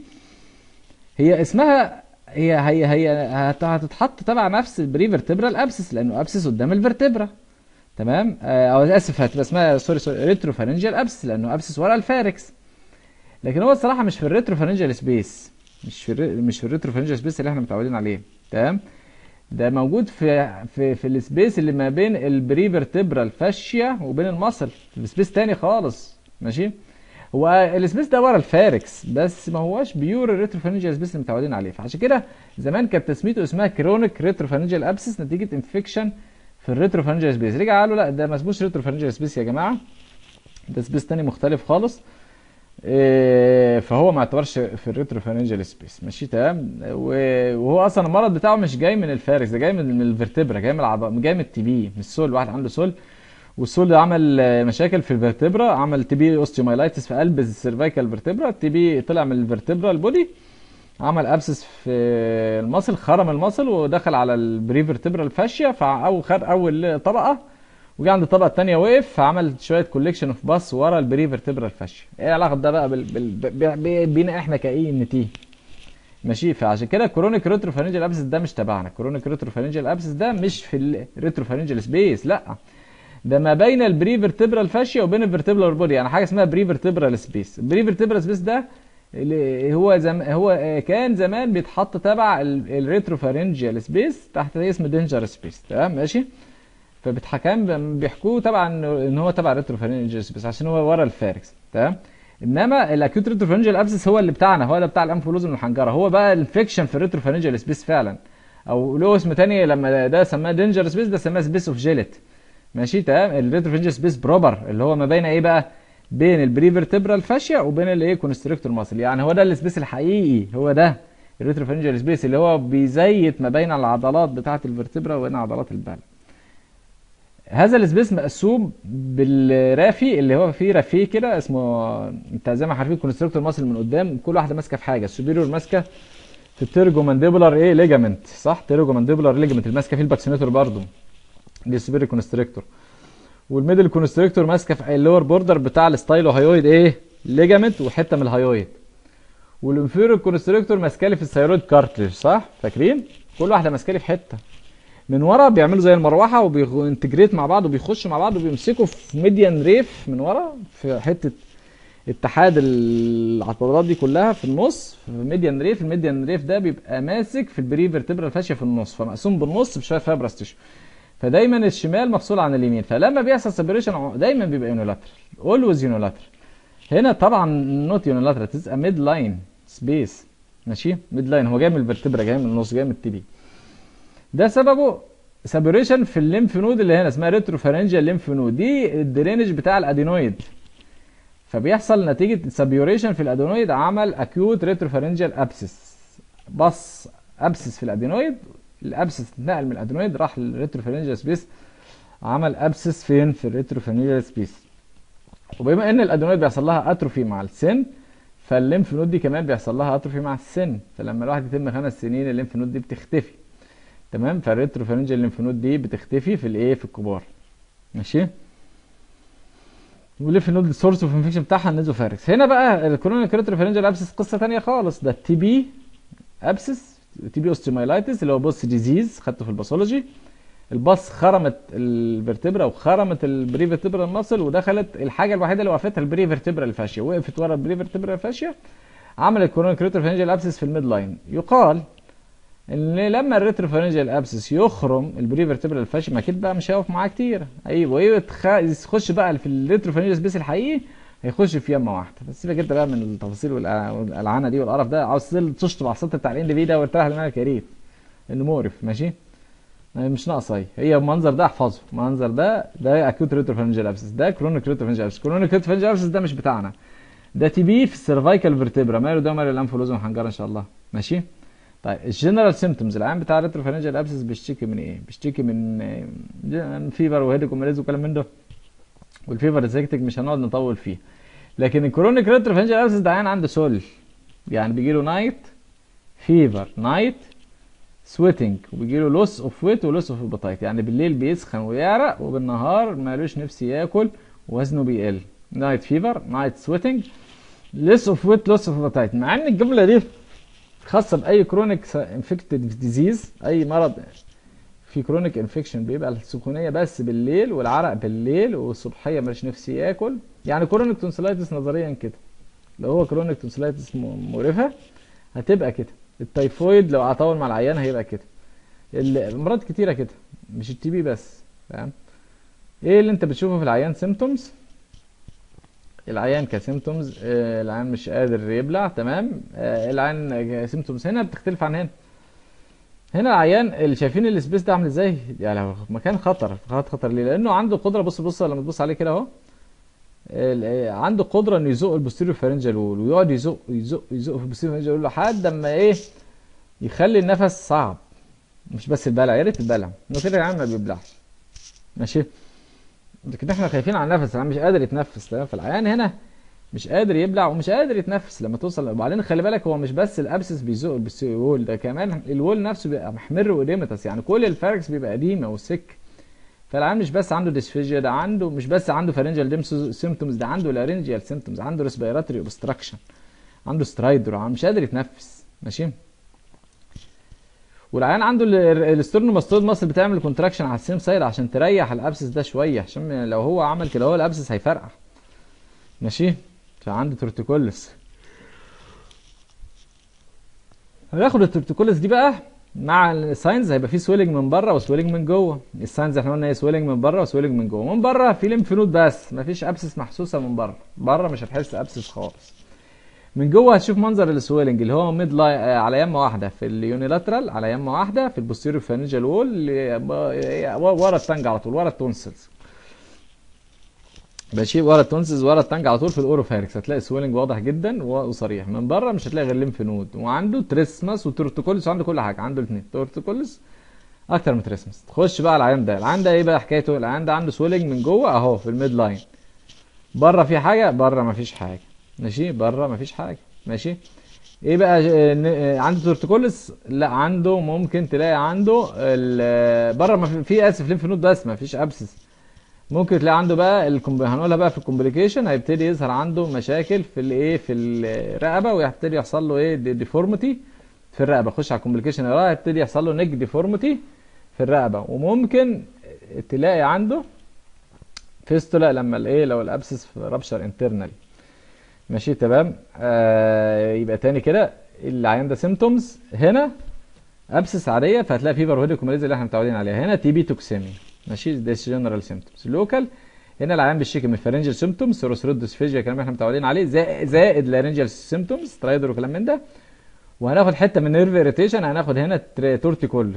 هي اسمها هي هي هي هت- هتتحط تبع نفس البريفرتبرال ابسس لانه ابسس قدام الفرتبرا تمام آه، او اسف هتبقى اسمها سوري سوري ريتروفارنجال ابسس لانه ابسس ورا الفاركس لكن هو الصراحه مش في الريتروفارنجال سبيس مش في الري- مش في الريتروفارنجال سبيس اللي احنا متعودين عليه تمام ده موجود في في في السبيس اللي ما بين البريفرتبرال فاشيا وبين المصل في سبيس تاني خالص ماشي هو السبيس ده ورا الفاركس بس ما هواش بيور الريتروفارنجال سبيس اللي متعودين عليه فعشان كده زمان كانت تسميته اسمها كرونيك ريتروفارنجال ابسس نتيجه انفكشن في الريتروفارنجال سبيس رجع قالوا لا ده ما اسموش ريتروفارنجال سبيس يا جماعه ده سبيس تاني مختلف خالص إيه، فهو ما يعتبرش في الريتروفارنجال سبيس ماشي تمام و- وهو اصلا المرض بتاعه مش جاي من الفارس ده جاي من من الفرتبرا جاي من العض... جاي من التي بي من السول واحد عنده سول والسول ده عمل آه، مشاكل في الفرتبرا عمل تي بي اوستيومايلايتس في قلب السيرفيكال فيرتبرا التي بي طلع من الفرتبرا البودي عمل ابسس في المصل خرم المصل ودخل على البريفرتبرال فاشيا فاول خد اول طبقه وجي عند الطبقه الثانيه وقف فعمل شويه كوليكشن اوف باس ورا البريفرتبرال فاشيا ايه علاقه ده بقى بال... بال... ب- ب- بينا احنا كاي ان تي ماشي فعشان كده كرونيك ريتروفارنجال ابسس ده مش تبعنا كرونيك ريتروفارنجال ابسس ده مش في الريتروفارنجال سبيس لا ده ما بين البريفرتبرال فاشيا وبين الفرتبرال بودي يعني حاجه اسمها بريفرتبرال سبيس البريفرتبرال سبيس ده اللي هو زم... هو آه، كان زمان بيتحط تبع الريتروفارنجال سبيس تحت اسم دينجر سبيس تمام ماشي فبتحكم بيحكوه طبعا ان هو تبع الريتروفارنجال سبيس عشان هو ورا الفاركس تمام انما الاكيوت ريتروفارنجال ابسس هو اللي بتاعنا هو اللي بتاع الانف والاذن والحنجره هو بقى الانفكشن في الريتروفارنجال سبيس فعلا او له اسم تاني لما ده سماه دينجر سبيس ده سماه سبيس اوف جيلت ماشي تمام الريتروفارنجال سبيس بروبر اللي هو ما بين ايه بقى بين البريفرتبرال فاشيا وبين الايه كونستريكتور ماسل يعني هو ده السبيس الحقيقي هو ده الريتروفارنجال سبيس اللي هو بيزيت ما بين العضلات بتاعه الفرتبرا وبين عضلات البال هذا السبيس مقسوم بالرافي اللي هو فيه رافيه كده اسمه انت زي ما عارفين كونستركتور ماسل من قدام كل واحده ماسكه في حاجه السوبيريور ماسكه في التيرجو مانديبولار ايه ليجامنت صح تيرجو مانديبولار ليجامنت اللي ماسكه فيه الباكسينيتور برضه دي السوبيريور كونستريكتور والميدل كونستريكتور ماسكه في اللور بوردر بتاع الستايلو هايويد ايه ليجامنت وحته من الهايويد والانفيريور كونستريكتور ماسكه لي في الثيرويد كارتلج صح فاكرين كل واحده ماسكه لي في حته من ورا بيعملوا زي المروحه وبينتجريت مع بعض وبيخشوا مع بعض وبيمسكوا في ميديان ريف من ورا في حته اتحاد العضلات دي كلها في النص في ميديان ريف الميديان ريف ده بيبقى ماسك في البريفرتبرال فاشيا في النص فمقسوم بالنص بشويه فابرس تيشو فدايما الشمال مفصول عن اليمين فلما بيحصل سيبريشن دايما بيبقى يونيلاترال اولويز يونيلاترال هنا طبعا نوت يونيلاترال تبقى ميد لاين سبيس ماشي ميد لاين هو جاي من الفرتبرا جاي من النص جاي من التي بي ده سببه سابوريشن في الليمف نود اللي هنا اسمها ريتروفارنجيال ليمف نود دي الدرينج بتاع الادينويد فبيحصل نتيجه سابيوريشن في الادينويد عمل اكيوت ريتروفارنجيال ابسس بص ابسس في الادينويد الابسس اتنقل من الادينويد راح للريتروفارنجيال سبيس عمل ابسس فين في الريتروفارنجيال سبيس وبما ان الادينويد بيحصل لها اتروفي مع السن فالليمف نود دي كمان بيحصل لها اتروفي مع السن فلما الواحد يتم خمس سنين الليمف نود دي بتختفي تمام فالريتروفارنجيال الليمف نود دي بتختفي في الايه في الكبار ماشي والليمف نود السورس اوف انفكشن بتاعها النيزوفاركس هنا بقى الكرونيك ريتروفارنجيال ابسس قصه ثانيه خالص ده التي بي ابسس تي بي اوستيومايلايتس اللي هو بوست ديزيز خدته في الباثولوجي الباص خرمت الفرتبرا وخرمت البري فيرتبرا المصل ودخلت الحاجه الوحيده اللي وقفتها البري فيرتبرا الفاشيه وقفت ورا البري فيرتبرا الفاشيه عملت كرونيك ريتروفارنجيال ابسس في الميد لاين يقال ان لما الريتروفارنجيال ابسس يخرم البري فيرتبرا الفاشيه ما اكيد بقى مش هيقف معاه كتير ايوه يخش بقى في الريتروفارنجيال سبيس الحقيقي هيخش في يمه واحده بس سيبك انت بقى من التفاصيل والالعانه دي والقرف ده عاوز تشطب على السطر بتاع الان في ده وارتاح دماغك يا ريت انه مقرف ماشي مش ناقصه هي هي المنظر ده احفظه المنظر ده ده اكيوت ريتروفارنجيال ابسس ده كرونيك ريتروفارنجيال ابسس كرونيك ريتروفارنجيال ابسس ده مش بتاعنا ده تي بي في السيرفايكال فيرتبرا ماله ده ماله الانفلوزا وحنجره ان شاء الله ماشي طيب الجنرال سيمتومز العام بتاع الريتروفارنجيال ابسس بيشتكي من ايه بيشتكي من فيفر وهيدك ومريض وكلام من ده والفيفر سيكتك مش هنقعد نطول فيه لكن الكرونيك ريتروفارنجيال ابسس ده عيان عنده سول يعني بيجي له نايت فيفر نايت سويتنج وبيجي له لوس اوف ويت ولوس اوف ابيتايت يعني بالليل بيسخن ويعرق وبالنهار مالوش نفس ياكل ووزنه بيقل نايت فيفر نايت سويتنج لوس اوف ويت لوس اوف ابيتايت مع ان الجمله دي خاصه باي كرونيك انفكتد ديزيز اي مرض في كرونيك انفكشن بيبقى السخونيه بس بالليل والعرق بالليل والصبحيه مالوش نفس ياكل يعني كرونيك تونسلايتس نظريا كده لو هو كرونيك تونسلايتس مقرفه هتبقى كده التيفويد لو هطول مع العيان هيبقى كده الامراض كتيره كده مش التي بي بس فاهم ايه اللي انت بتشوفه في العيان سيمتومز العيان كسيمتومز آه العيان مش قادر يبلع تمام آه العيان سيمتومز هنا بتختلف عن هنا هنا العيان اللي شايفين السبيس ده عامل ازاي يعني مكان خطر خطر ليه لانه عنده قدره بص بص لما تبص عليه كده اهو عنده قدره انه يزق البوستيريور فارنجال وول ويقعد يزق يزق يزق في البوستيريور فارنجال وول لحد اما ايه يخلي النفس صعب مش بس البلع يا ريت البلع انه كده يا عم ما بيبلعش ماشي لكن احنا خايفين على النفس العيان مش قادر يتنفس تمام فالعيان هنا مش قادر يبلع ومش قادر يتنفس لما توصل وبعدين خلي بالك هو مش بس الابسس بيزق البوستيريور وول ده كمان الوول نفسه بيبقى محمر واديمتس يعني كل الفاركس بيبقى قديمه وسك فالعيان مش بس عنده ديسفيجيا ده عنده مش بس عنده فارنجال سيمتومز ده عنده لارنجيال سيمتومز عنده ريسبيراتوري اوبستراكشن عنده سترايدر مش قادر يتنفس ماشي والعيان عنده الاسترنوماستويد ماسل بتعمل كونتراكشن على السيم سايد عشان تريح الابسس ده شويه عشان لو هو عمل كده هو الابسس هيفرقع ماشي فعنده تورتيكولس هناخد التورتيكولس دي بقى مع الساينز هيبقى فيه سويلنج من بره وسويلنج من جوه الساينز احنا قلنا ايه سويلنج من بره وسويلنج من جوه من بره في ليمف نود بس مفيش ابسس محسوسه من بره بره مش هتحس ابسس خالص من جوه هتشوف منظر السويلنج اللي هو ميد لاي على يمه واحده في اليونيلاترال على يمه واحده في البوستيريور فانجل وول ورا التانج على طول ورا التونسلز ماشي ورا التونسز ورا التانج على طول في الاوروفاركس هتلاقي سويلنج واضح جدا وصريح من بره مش هتلاقي غير ليمف نود وعنده تريسماس وتورتيكولس وعنده كل حاجه عنده الاثنين تورتيكولس اكتر من تريسماس تخش بقى على العيان ده العيان ده ايه بقى حكايته العيان ده عنده سويلنج من جوه اهو في الميد لاين بره في حاجه بره مفيش حاجه ماشي بره مفيش حاجه ماشي ايه بقى عنده تورتيكولس لا عنده ممكن تلاقي عنده بره ما في اسف ليمف نود بس مفيش ابسس ممكن تلاقي عنده بقى الكم... هنقولها بقى في الكومبليكيشن هيبتدي يظهر عنده مشاكل في الايه في الرقبه ويبتدي يحصل له ايه ديفورميتي في الرقبه خش على الكومبليكيشن وراه هيبتدي يحصل له نيك ديفورميتي في الرقبه وممكن تلاقي عنده فيستولا لما الايه لو الابسس رابشر انترنالي ماشي تمام آه يبقى تاني كده العيان ده سيمتومز هنا ابسس عاديه فهتلاقي فيفر وهيديكوماليز اللي احنا متعودين عليها هنا تي بي توكسيميا ماشي ده جنرال سيمتومز لوكال هنا العيان بيشتكي من فارنجال سيمتومز سيروسرود ديسفيجيا كلام احنا متعودين عليه زائد, زائد لارنجال سيمتومز ترايدر وكلام من ده وهناخد حته من نيرف اريتيشن هناخد هنا تورتيكولس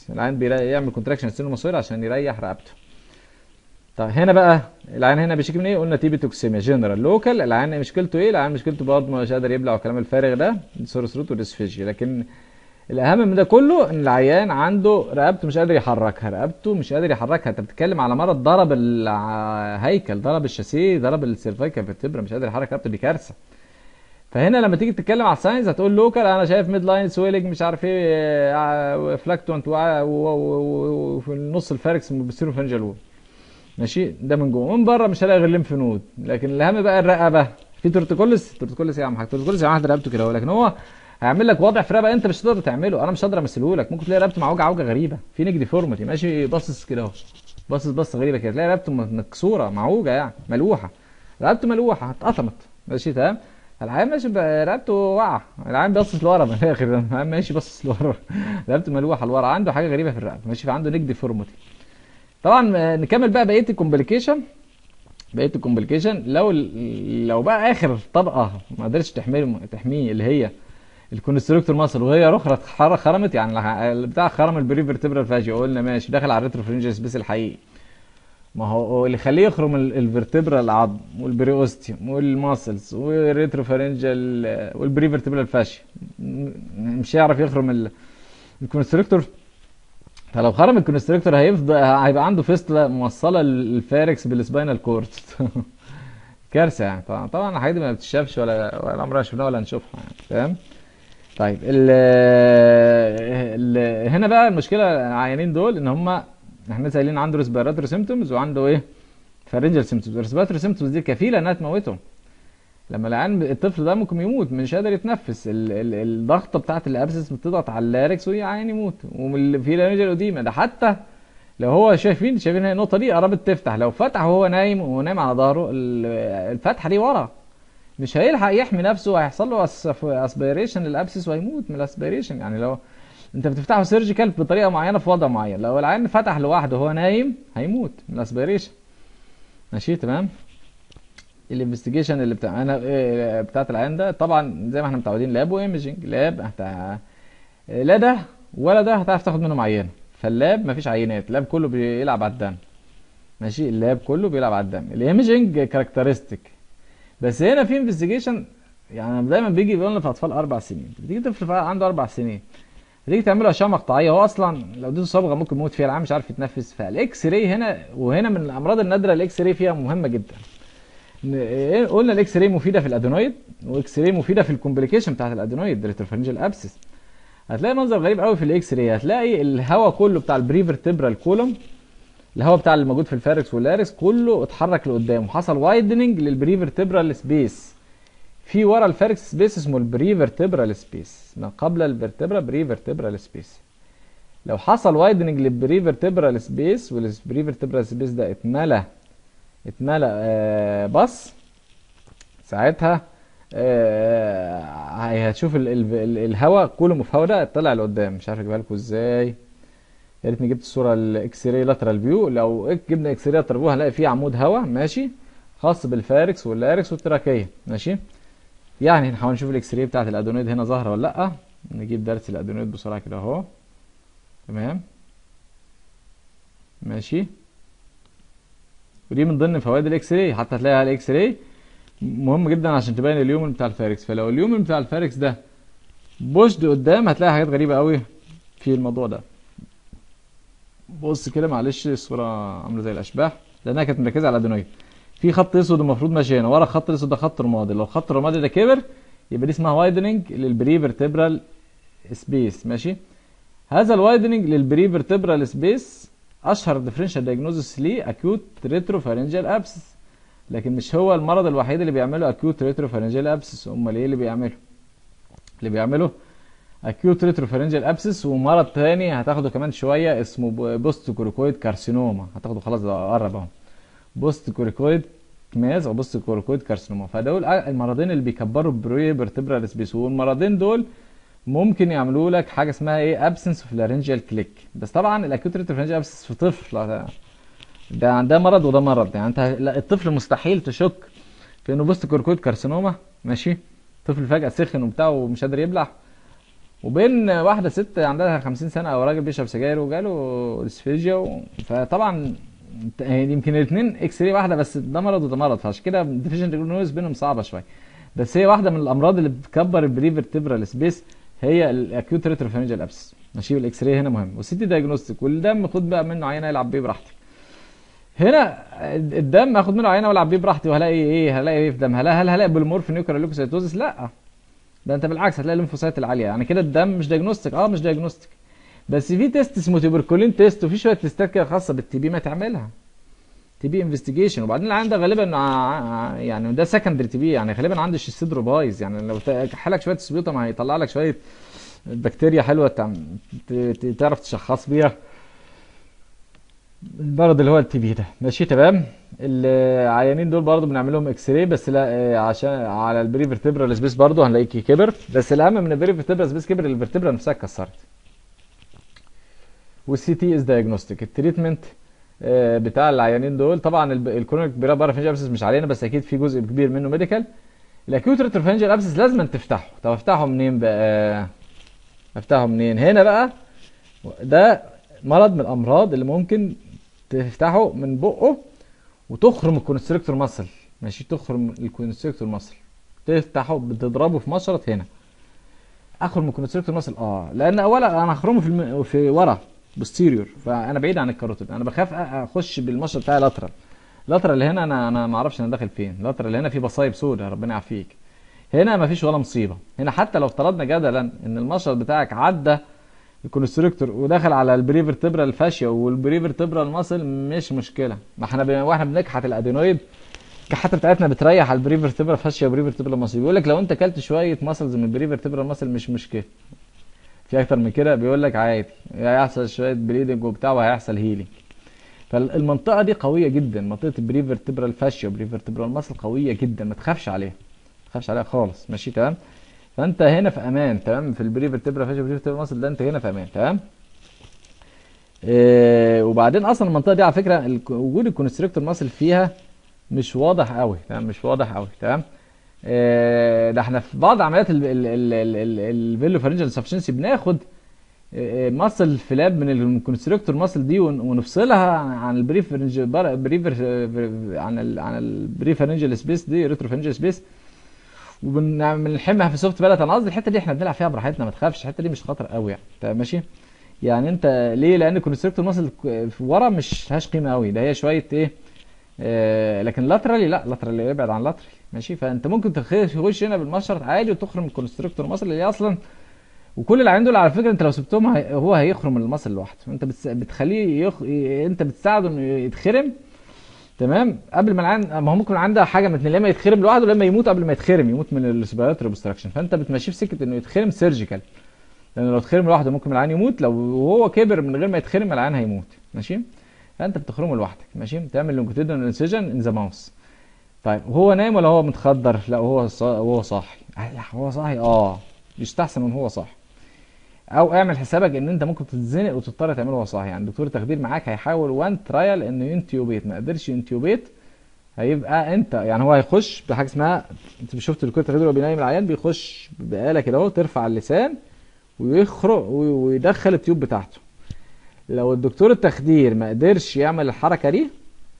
العين بيعمل كونتراكشن ستينوماسويد عشان يريح رقبته طيب هنا بقى العين هنا بيشتكي من ايه قلنا تيبيتوكسيميا جنرال لوكال العين مشكلته ايه العين مشكلته برضه مش قادر يبلع والكلام الفارغ ده سورس روت وديسفيجيا لكن الاهم من ده كله ان العيان عنده رقبته مش قادر يحركها رقبته مش قادر يحركها انت بتتكلم على مرض ضرب الهيكل ضرب الشاسيه ضرب السيرفايكال فيرتبرا مش قادر يحرك رقبته دي كارثه فهنا لما تيجي تتكلم على الساينز هتقول لوكال انا شايف ميد لاين سويلنج مش عارف ايه فلاكتونت وفي النص الفاركس بيصيروا فنجل وول ماشي ده من جوه من بره مش هلاقي غير ليمف نود لكن الاهم بقى الرقبه في تورتيكولس تورتيكولس يا عم حاج تورتيكولس يا عم رقبته كده لكن هو هيعمل لك وضع في رقبه انت مش هتقدر تعمله انا مش هقدر امثله لك ممكن تلاقي رقبته معوجه عوجه غريبه في نيك ديفورمتي ماشي باصص كده اهو باصص بصه غريبه كده تلاقي رقبته مكسوره معوجه يعني ملوحه رقبته ملوحه اتقطمت ماشي تمام العيان ماشي رقبته واقعه العيان باصص لورا من الاخر العيان ماشي باصص لورا رقبته ملوحه لورا عنده حاجه غريبه في الرقبه ماشي فعنده نيك ديفورمتي طبعا نكمل بقى بقيه الكومبليكيشن بقيه الكومبليكيشن لو لو بقى اخر طبقه ما قدرتش تحميه تحميه اللي هي الكونستركتور ماسل وهي اخرى خرمت يعني بتاع خرم البريفرتبرال فاجي قلنا ماشي داخل على الريتروفرنجل سبيس الحقيقي ما هو اللي يخليه يخرم الفرتبرال العظم والبريوستيوم والماسلز والريتروفرنجل والبريفرتبرال فاشي مش هيعرف يخرم الكونستركتور فلو خرم الكونستركتور هيفضل هيبقى عنده فيستلا موصله الفاركس بالسباينال كورد كارثه يعني طبعا طبعا الحاجات دي ما بتتشافش ولا ولا عمرنا شفناها ولا هنشوفها يعني فاهم طيب ال ال هنا بقى المشكله العيانين دول ان هم احنا لسه قايلين عنده ريسبيراتوري سيمتومز وعنده ايه فارنجال سيمتومز الريسبيراتوري سيمتومز دي كفيله انها تموته لما العيان الطفل ده ممكن يموت مش قادر يتنفس ال ال الضغطه بتاعه الابسس بتضغط على اللاركس ويعين يموت وفي لارنجال اوديما ده حتى لو هو شايفين شايفين هي النقطه دي قربت تفتح لو فتح وهو نايم وهو نايم على ظهره الفتحه دي ورا مش هيلحق يحمي نفسه هيحصل له اسبيريشن للابسس وهيموت من الاسبيريشن يعني لو انت بتفتحه سيرجيكال بطريقه معينه في وضع معين لو العين فتح لوحده وهو نايم هيموت من الاسبيريشن ماشي تمام الانفستيجيشن اللي بتاع انا إيه بتاعت العين ده طبعا زي ما احنا متعودين لاب وايمجنج لاب هت... لا ده ولا ده هتعرف تاخد منهم عينه فاللاب مفيش عينات اللاب كله بيلعب على الدم ماشي اللاب كله بيلعب على الدم الايمجنج كاركترستيك بس هنا في انفستيجيشن يعني دايما بيجي بيقول لنا في اطفال اربع سنين بتيجي طفل عنده اربع سنين تيجي تعمل له اشعه مقطعيه هو اصلا لو اديته صبغه ممكن يموت فيها العيان مش عارف يتنفس فالاكس راي هنا وهنا من الامراض النادره الاكس راي فيها مهمه جدا قلنا الاكس راي مفيده في الادينويد واكس راي مفيده في الكومبليكيشن بتاعت الادينويد ريتروفرنجال ابسس هتلاقي منظر غريب قوي في الاكس راي هتلاقي الهواء كله بتاع البريفرتبرال كولوم الهواء بتاع اللي موجود في الفاركس واللاركس كله اتحرك لقدام وحصل وايدننج للبريفرتبرال سبيس في ورا الفاركس سبيس اسمه البريفرتبرال سبيس ما قبل الفرتبرا بريفرتبرال سبيس لو حصل وايدنج للبريفرتبرال سبيس والبريفرتبرال سبيس ده اتملى اتملى آه بص ساعتها آه هتشوف ال ال ال الهواء كله في هواء ده طلع لقدام مش عارف اجيبها لكم ازاي يا ريتني جبت الصوره الاكس راي لاترال فيو لو جبنا اكس راي لاترال فيو هنلاقي فيه عمود هواء ماشي خاص بالفاركس واللاركس والتراكيه ماشي يعني نحاول نشوف الاكس راي بتاعت الادونيد هنا ظاهره ولا لا نجيب درس الادونيد بسرعه كده اهو تمام ماشي ودي من ضمن فوائد الاكس راي حتى هتلاقي الاكس راي مهم جدا عشان تبين اليومن بتاع الفاركس فلو اليومن بتاع الفاركس ده بوشد قدام هتلاقي حاجات غريبه قوي في الموضوع ده بص كده معلش الصوره عامله زي الاشباح لانها كانت مركزه على الادينويد في خط اسود المفروض ماشي هنا ورا الخط الاسود ده خط رمادي لو الخط الرمادي ده كبر يبقى دي اسمها وايدنج للبريفرتبرال سبيس ماشي هذا الوايدنج للبريفرتبرال سبيس اشهر ديفرنشال دايجنوزس ليه اكيوت ريتروفارنجال ابسس لكن مش هو المرض الوحيد اللي بيعمله اكيوت ريتروفارنجال ابسس امال ايه اللي بيعمله اللي بيعمله اكيوت ريتروفارنجال ابسس ومرض تاني هتاخده كمان شويه اسمه بوست كوريكويد كارسينوما هتاخده خلاص ده قرب اهو بوست كوريكويد ماز او بوست كوريكويد كارسينوما فدول المرضين اللي بيكبروا بريفرتبرال سبيس والمرضين دول ممكن يعملوا لك حاجه اسمها ايه ابسنس اوف لارنجيال كليك بس طبعا الاكيوت ريتروفارنجال ابسس في طفل ده ده مرض وده مرض يعني انت لا الطفل مستحيل تشك في انه بوست كوركويد كارسينوما ماشي طفل فجاه سخن وبتاع ومش قادر يبلع وبين واحده ست عندها 50 سنه او راجل بيشرب سجاير وجاله اسفيجيا و... فطبعا يعني يمكن الاثنين اكس راي واحده بس ده مرض وده مرض فعشان كده الديفيجن ديجنوز بينهم صعبه شويه بس هي واحده من الامراض اللي بتكبر البريفرتبرال سبيس هي الاكيوت ريتروفينجال ابس ماشي الاكس راي هنا مهم والسيتي دايجنوستيك والدم خد بقى منه عينه العب بيه براحتك هنا الدم اخد منه عينه والعب بيه براحتي وهلاقي ايه هلاقي ايه في دم هل هل هلاقي بوليمورف نيوكليوكوسيتوزس لا ده انت بالعكس هتلاقي الليمفوسايت العاليه يعني كده الدم مش دايجنوستيك اه مش دايجنوستيك بس في تيست اسمه تيبركولين تيست وفي شويه تيستات كده خاصه بالتي بي ما تعملها تي بي انفستيجيشن وبعدين العيان ده غالبا ع- يعني ده سكندري تي بي يعني غالبا عنده الصدر بايظ يعني لو حالك شويه سبيوتم هيطلع لك شويه بكتيريا حلوه تعم- ت- ت- تعرف تشخص بيها المرض اللي هو التي بي ده ماشي تمام العيانين دول برضو بنعمل لهم اكس راي بس لا آه، عشان على البريفرتبرال سبيس برضو هنلاقيه كبر بس الاهم من البريفرتبرال سبيس كبر الفرتبرا نفسها اتكسرت والسي تي از دايجنوستيك التريتمنت آه، بتاع العيانين دول طبعا الب- الكرونيك بارافنجال ابسس مش علينا بس اكيد في جزء كبير منه ميديكال الاكيوت ريتروفنجال ابسس لازم تفتحه طب افتحه منين بقى افتحه منين هنا بقى ده مرض من الامراض اللي ممكن تفتحه من بقه وتخرم الكونستريكتور ماسل ماشي تخرم الكونستريكتور ماسل تفتحه بتضربه في مشرط هنا اخرم الكونستريكتور ماسل اه لان اولا انا هخرمه في الم... في ورا بوستيريور فانا بعيد عن الكاروتيد انا بخاف أ- اخش بالمشرط بتاعي لاترال لاترال اللي هنا انا انا ما اعرفش انا داخل فين لاترال اللي هنا في بصايب سودا ربنا يعافيك هنا ما فيش ولا مصيبه هنا حتى لو افترضنا جدلا ان المشرط بتاعك عدى الكونستريكتور ودخل على البريفرتبرال الفاشيا والبريفرتبرال ماسل مش مشكله ما احنا ب... واحنا بنكحت الادينويد الكحته بتاعتنا بتريح على البريفرتبرال فاشيا وبريفرتبرال ماسل بيقول لك لو انت اكلت شويه ماسلز من البريفرتبرال ماسل مش مشكله في اكتر من كده بيقول لك عادي هيحصل شويه بليدنج وبتاع وهيحصل هيلينج فالمنطقه دي قويه جدا منطقه البريفرتبرال فاشيا وبريفرتبرال ماسل قويه جدا ما تخافش عليها ما تخافش عليها خالص ماشي تمام فانت هنا في امان تمام في البريفرتبرال فاشيا وبريفرتبرال ماسل ده انت هنا في امان تمام إيه وبعدين اصلا المنطقه دي على فكره الك- وجود الكونستريكتور ماسل فيها مش واضح قوي تمام مش واضح قوي تمام إيه ده احنا في بعض عمليات الفيلو فارنجال سفشنسي بناخد ماسل فلاب من الكونستريكتور ماسل دي ون- ونفصلها عن البريفرنج بريفر عن ال عن البريفرنجال سبيس دي ريتروفرنجال سبيس وبنلحمها في سوفت بلت انا قصدي الحته دي احنا بنلعب فيها براحتنا ما تخافش الحته دي مش خطر قوي يعني طيب ماشي يعني انت ليه لان الكونستريكتور ماسل ورا مش هاش قيمه قوي ده هي شويه ايه آه لكن لاترالي لا لاترالي ابعد عن لاترالي ماشي فانت ممكن تخش تخش هنا بالمشرط عادي وتخرم الكونستريكتور ماسل اللي هي اصلا وكل اللي عنده على فكره انت لو سبتهم هي- هو هيخرم المصل لوحده انت بتس... بتخليه يخ... انت بتساعده انه يتخرم تمام قبل ما العين ما هو ممكن عنده حاجه من اتنين، يا اما يتخرم لوحده يا اما يموت قبل ما يتخرم يموت من السبيراتوري اوبستراكشن فانت بتمشيه في سكه انه يتخرم سيرجيكال لان لو اتخرم لوحده ممكن العين يموت لو هو كبر من غير ما يتخرم العين هيموت ماشي فانت بتخرمه لوحدك ماشي تعمل لونجيتودينال انسيجن ان ذا ماوس طيب هو نايم ولا هو متخدر لا هو صا... هو صاحي لا هو صاحي اه يستحسن ان هو صاحي او اعمل حسابك ان انت ممكن تتزنق وتضطر تعمله وهو صاحي يعني دكتور التخدير معاك هيحاول وان ترايل انه ينتيوبيت ما قدرش ينتيوبيت هيبقى انت يعني هو هيخش بحاجه اسمها انت شفت دكتور التخدير وهو بينيم العيان بيخش بآلة كده اهو ترفع اللسان ويخرق وي- ويدخل التيوب بتاعته لو الدكتور التخدير ما قدرش يعمل الحركه دي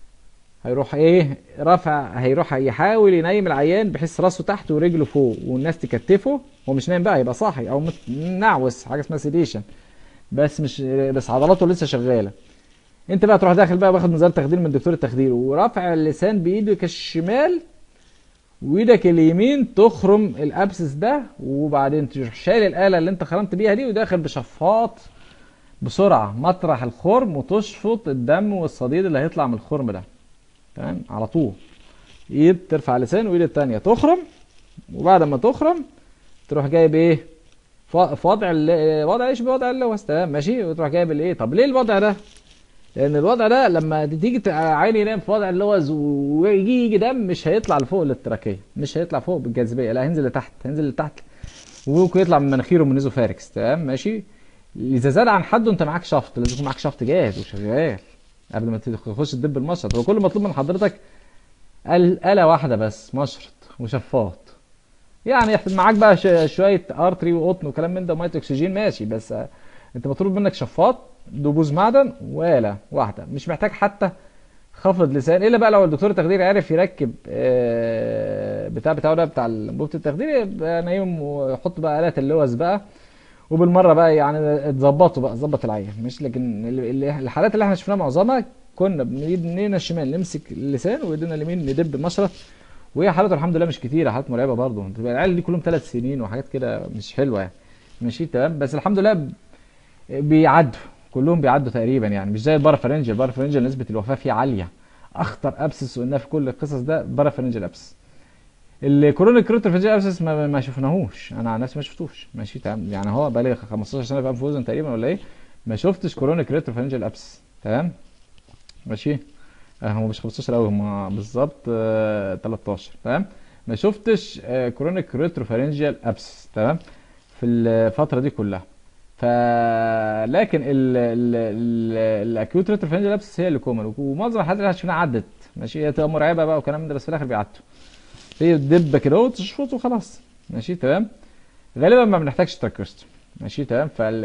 هيروح ايه رافع هيروح يحاول ينيم العيان بحيث راسه تحت ورجله فوق والناس تكتفه هو مش نايم بقى هيبقى صاحي او مت- منعوس حاجه اسمها سيديشن بس مش بس عضلاته لسه شغاله انت بقى تروح داخل بقى واخد نظام تخدير من دكتور التخدير ورافع اللسان بايدك الشمال وايدك اليمين تخرم الابسس ده وبعدين تروح شايل الاله اللي انت خرمت بيها دي وداخل بشفاط بسرعه مطرح الخرم وتشفط الدم والصديد اللي هيطلع من الخرم ده تمام على طول ايد ترفع اللسان وايد التانية تخرم وبعد ما تخرم تروح جايب ايه ف- في وضع ال- وضع ايش بوضع اللوز تمام ماشي وتروح جايب الايه طب ليه الوضع ده لان الوضع ده لما تيجي ت- عيني ينام في وضع اللوز ويجي يجي دم مش هيطلع لفوق للتراكيه مش هيطلع فوق بالجاذبيه لا هينزل لتحت هينزل لتحت وممكن يطلع من مناخيره من نيزوفاركس تمام ماشي اذا زاد عن حده انت معاك شفط لازم يكون معاك شفط جاهز وشغال قبل ما تخش تدب المشرط هو كل مطلوب من حضرتك ال- آلة واحدة بس مشرط وشفاط يعني معاك بقى ش- شويه ارتري وقطن وكلام من ده وميه اكسجين ماشي بس آه، انت مطلوب منك شفاط دبوس معدن وآلة واحده مش محتاج حتى خفض لسان الا بقى لو الدكتور التخدير عرف يركب آه، بتاع بتاعه ده بتاع انبوبه التخدير يبقى نايم ويحط بقى آلات اللوز بقى وبالمره بقى يعني تظبطوا بقى ظبط العين مش لكن ال- ال- الحالات اللي احنا شفناها معظمها كنا بايدينا الشمال نمسك اللسان وايدينا اليمين ندب مشرط وهي حالته الحمد لله مش كتيره حالات مرعبه برضه تبقى العيال دي كلهم ثلاث سنين وحاجات كده مش حلوه يعني ماشي تمام بس الحمد لله ب- بيعدوا كلهم بيعدوا تقريبا يعني مش زي البارافرنجل البارافرنجل نسبه الوفاه فيه عاليه اخطر ابسس وقلنا في كل القصص ده بارافرنجل ابسس الكورونيك روترفنجل ابسس ما, ما شفناهوش انا عن نفسي ما شفتوش ماشي تمام يعني هو بقالي 15 سنه في انف واذن تقريبا ولا ايه ما شفتش كورونيك روترفنجل ابسس تمام ماشي آه، هو مش 15 قوي هم بالظبط آه، 13 تمام ما شفتش آه، كورونيك ريتروفارنجيال ابسس تمام في الفتره دي كلها ف لكن ال ال ال الاكيوت ريتروفارنجيال ابسس هي اللي كومن ومعظم الحالات اللي احنا شفناها عدت ماشي هي تبقى مرعبه بقى وكلام من ده بس في الاخر بيعدوا هي دبه كده وتشفط وخلاص ماشي تمام غالبا ما بنحتاجش تراكيوستوم ماشي تمام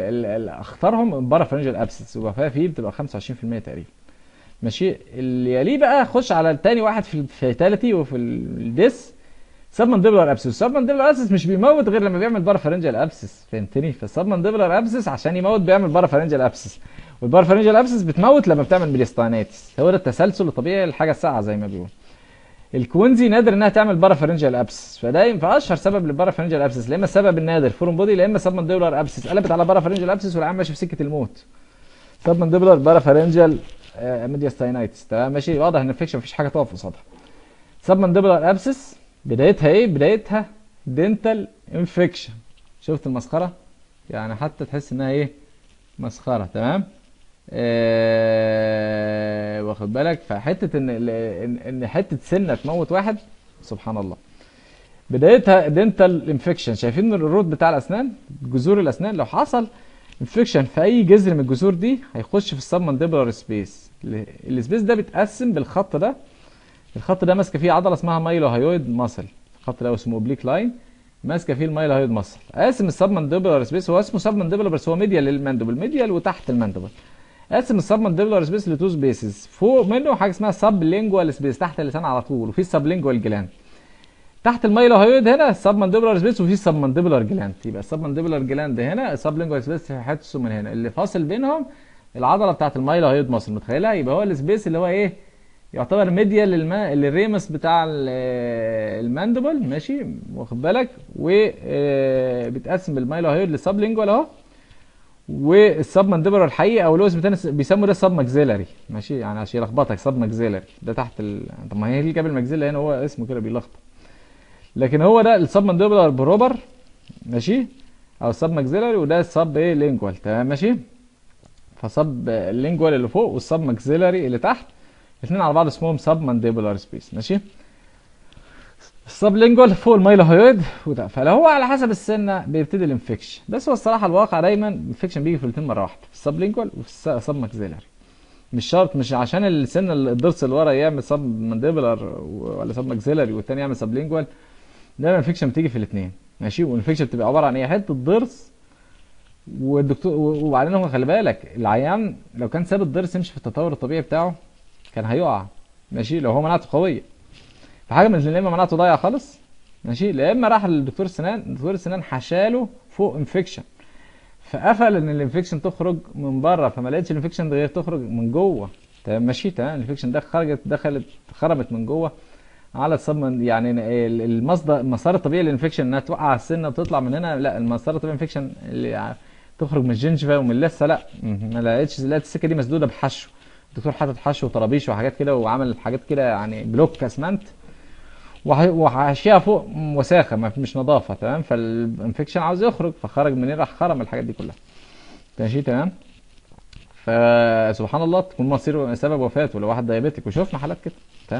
فاخطرهم بارافرنجيال ابسس الوفاه فيه بتبقى 25% تقريبا ماشي اللي يليه بقى خش على التاني واحد في الفيتاليتي وفي الديس سب مانديبولار ابسس السب مانديبولار ابسس مش بيموت غير لما بيعمل بارافرنجال ابسس فهمتني فالسب مانديبولار ابسس عشان يموت بيعمل بارافرنجال ابسس والبارافرنجال ابسس بتموت لما بتعمل ميديستاينيتس هو ده التسلسل الطبيعي للحاجه الساقعه زي ما بيقول الكوينزي نادر انها تعمل بارافرنجال ابسس فده فاشهر سبب للبارافرنجال ابسس لا اما السبب النادر فورم بودي لا اما سب مانديبولار ابسس قلبت على بارافرنجال ابسس والعيان ماشي في سكه الموت سب مانديبولار بارافرنجال ميدياستاينيتس تمام ماشي واضح ان الانفكشن مفيش حاجه تقف قصادها سب مانديبولار ابسس بدايتها ايه بدايتها دينتال انفكشن شفت المسخره يعني حتى تحس انها ايه مسخره تمام آه واخد بالك فحته ان ان إن حته سنه تموت واحد سبحان الله بدايتها دينتال انفكشن شايفين الرود بتاع الاسنان جذور الاسنان لو حصل انفكشن في اي جذر من الجذور دي هيخش في السب مانديبولار سبيس السبيس ده بيتقسم بالخط ده الخط ده ماسكه فيه عضله اسمها مايلو هايويد ماسل الخط ده اسمه اوبليك لاين ماسكه فيه المايلو هايويد ماسل قاسم السب مانديبولار سبيس هو اسمه سب مانديبولار بس هو ميديال للماندبل ميديال وتحت الماندبل قاسم السب مانديبولار سبيس لتو سبيسز فوق منه حاجه اسمها سب لينجوال سبيس تحت اللسان على طول وفي السب لينجوال جلاند تحت المايلو هايويد هنا السب مانديبولار سبيس وفي السب مانديبولار جلاند يبقى السب مانديبولار جلاند هنا السب لينجوال سبيس حته من هنا اللي فاصل بينهم العضله بتاعت المايلو هايويد ماسل متخيلها يبقى هو السبيس اللي هو ايه يعتبر ميديال للما... للريمس بتاع ال- الماندبل ماشي واخد بالك وبيتقسم بالمايلو هايويد للسب لينجوال اهو والسب مانديبولار الحقيقي او له اسم تاني بيسموا ده سب ماكسيلاري ماشي يعني عشان يلخبطك سب ماكسيلاري ده تحت ال... طب ما هي اللي جاب الماكسيلا هنا هو اسمه كده بيلخبط لكن هو ده السب مانديبولار بروبر ماشي او السب ماكسيلاري وده السب ايه لينجوال تمام ماشي فسب اللينجوال اللي فوق والسب ماكسيلاري اللي تحت الاثنين على بعض اسمهم سب مانديبولار سبيس ماشي السب لينجوال فوق المايلوهيد وده فلو هو على حسب السنه بيبتدي الانفكشن بس هو الصراحه الواقع دايما الانفكشن بيجي في الاثنين مره واحده في السب لينجوال وفي السب ماكسيلاري مش شرط مش عشان السن الضرس اللي ورا يعمل سب مانديبولار ولا سب ماكسيلاري والتاني يعمل سب لينجوال دايما الانفكشن بتيجي في الاثنين ماشي والانفكشن بتبقى عباره عن ايه حته ضرس والدكتور وبعدين هو خلي بالك العيان لو كان ساب الضرس يمشي في التطور الطبيعي بتاعه كان هيقع ماشي لو هو مناعته قويه فحاجه من الاثنين يا اما مناعته ضايعه خالص ماشي لا اما راح للدكتور السنان دكتور السنان حشاله فوق انفكشن فقفل ان الانفكشن تخرج من بره فما لقيتش الانفكشن ده غير تخرج من جوه تمام ماشي تمام الانفكشن ده خرجت دخلت خرمت من جوه على الصب يعني ال- المصدر المسار الطبيعي للانفكشن انها توقع على السنه وتطلع من هنا لا المسار الطبيعي للانفكشن اللي ع- تخرج من الجنجفه ومن اللثه لا م- ما لقيتش لقيت السكه دي مسدوده بحشو الدكتور حاطط حشو وطرابيش وحاجات كده وعمل حاجات كده يعني بلوك اسمنت وح- وحاشيها فوق وساخه ما مش نظافه تمام فالانفكشن عاوز يخرج فخرج منين راح خرم الحاجات دي كلها ماشي تمام فسبحان الله تكون مصير سبب وفاته لو واحد دايابيتك وشوفنا حالات كده تمام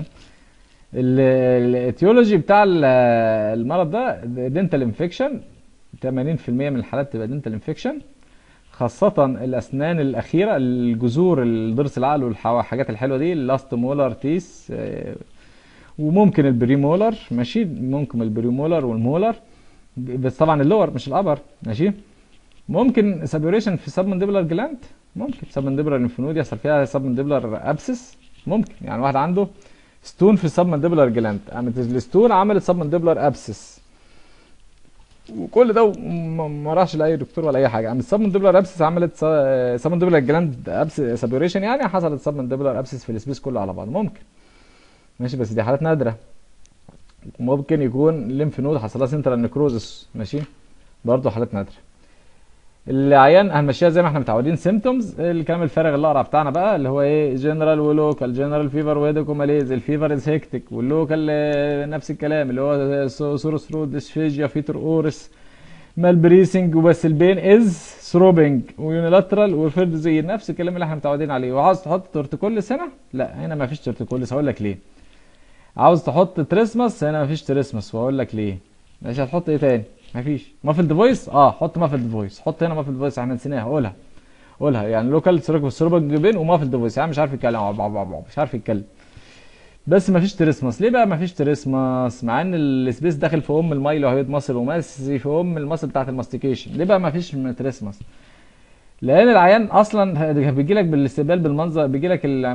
الاتيولوجي بتاع ال- المرض ده دنتال انفكشن 80% من الحالات تبقى دنتال انفكشن خاصة الأسنان الأخيرة الجذور الضرس العقل والحاجات الحلوة دي اللاست مولار تيس آه، وممكن البريمولر ماشي ممكن البريمولر والمولر بس طبعا اللور مش الابر ماشي ممكن سابيوريشن في سب مانديبولار جلاند ممكن سب مانديبولار ليمفنود يحصل فيها سب مانديبولار ابسس ممكن يعني واحد عنده ستون في السب مانديبولار جلاند قامت الستون عملت سب مانديبولار ابسس وكل ده م- ما راحش لاي دكتور ولا اي حاجه قامت السب مانديبولار ابسس عملت سب مانديبولار جلاند ابس سابيوريشن يعني حصلت سب مانديبولار ابسس في السبيس كله على بعض ممكن ماشي بس دي حالات نادره ممكن يكون ليمف نود حصل لها سنترال نكروزس ماشي برضه حالات نادره العيان هنمشيها زي ما احنا متعودين سيمتومز الكلام الفارغ اللي اقرا بتاعنا بقى اللي هو ايه جنرال ولوكال جنرال فيفر وهيدك وماليز الفيفر از هيكتيك واللوكال آه، نفس الكلام اللي هو سورس رود ديسفيجيا فيتر اورس مال بريسنج وبس البين از ثروبنج ويونيلاترال وفيرد زي نفس الكلام اللي احنا متعودين عليه وعاوز تحط تورتيكول سنه لا هنا ما فيش تورتيكول هقول لك ليه عاوز تحط تريسماس هنا ما فيش تريسماس وهقول لك ليه ماشي هتحط ايه تاني مفيش مافلد فويس اه حط مافلد فويس حط هنا مافلد فويس احنا نسيناها قولها قولها يعني لوكال سيروبنج بين ومافلد فويس يعني مش عارف يتكلم مش عارف يتكلم بس مفيش تريسماس ليه بقى مفيش تريسماس مع ان السبيس داخل في ام المايلو هيد ماسل وماسي في ام الماسل بتاعت الماستيكيشن ليه بقى مفيش تريسماس لان العيان اصلا بيجي لك بالاستقبال بالمنظر بيجي لك ال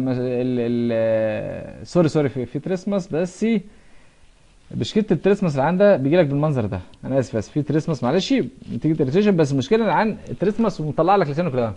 ال سوري سوري في, في تريسماس بس مشكله التريسماس اللي عنده بيجي لك بالمنظر ده انا اسف بس في تريسماس معلش بتيجي تريتيشن بس المشكله اللي عن التريسماس ومطلع لك لسانه كده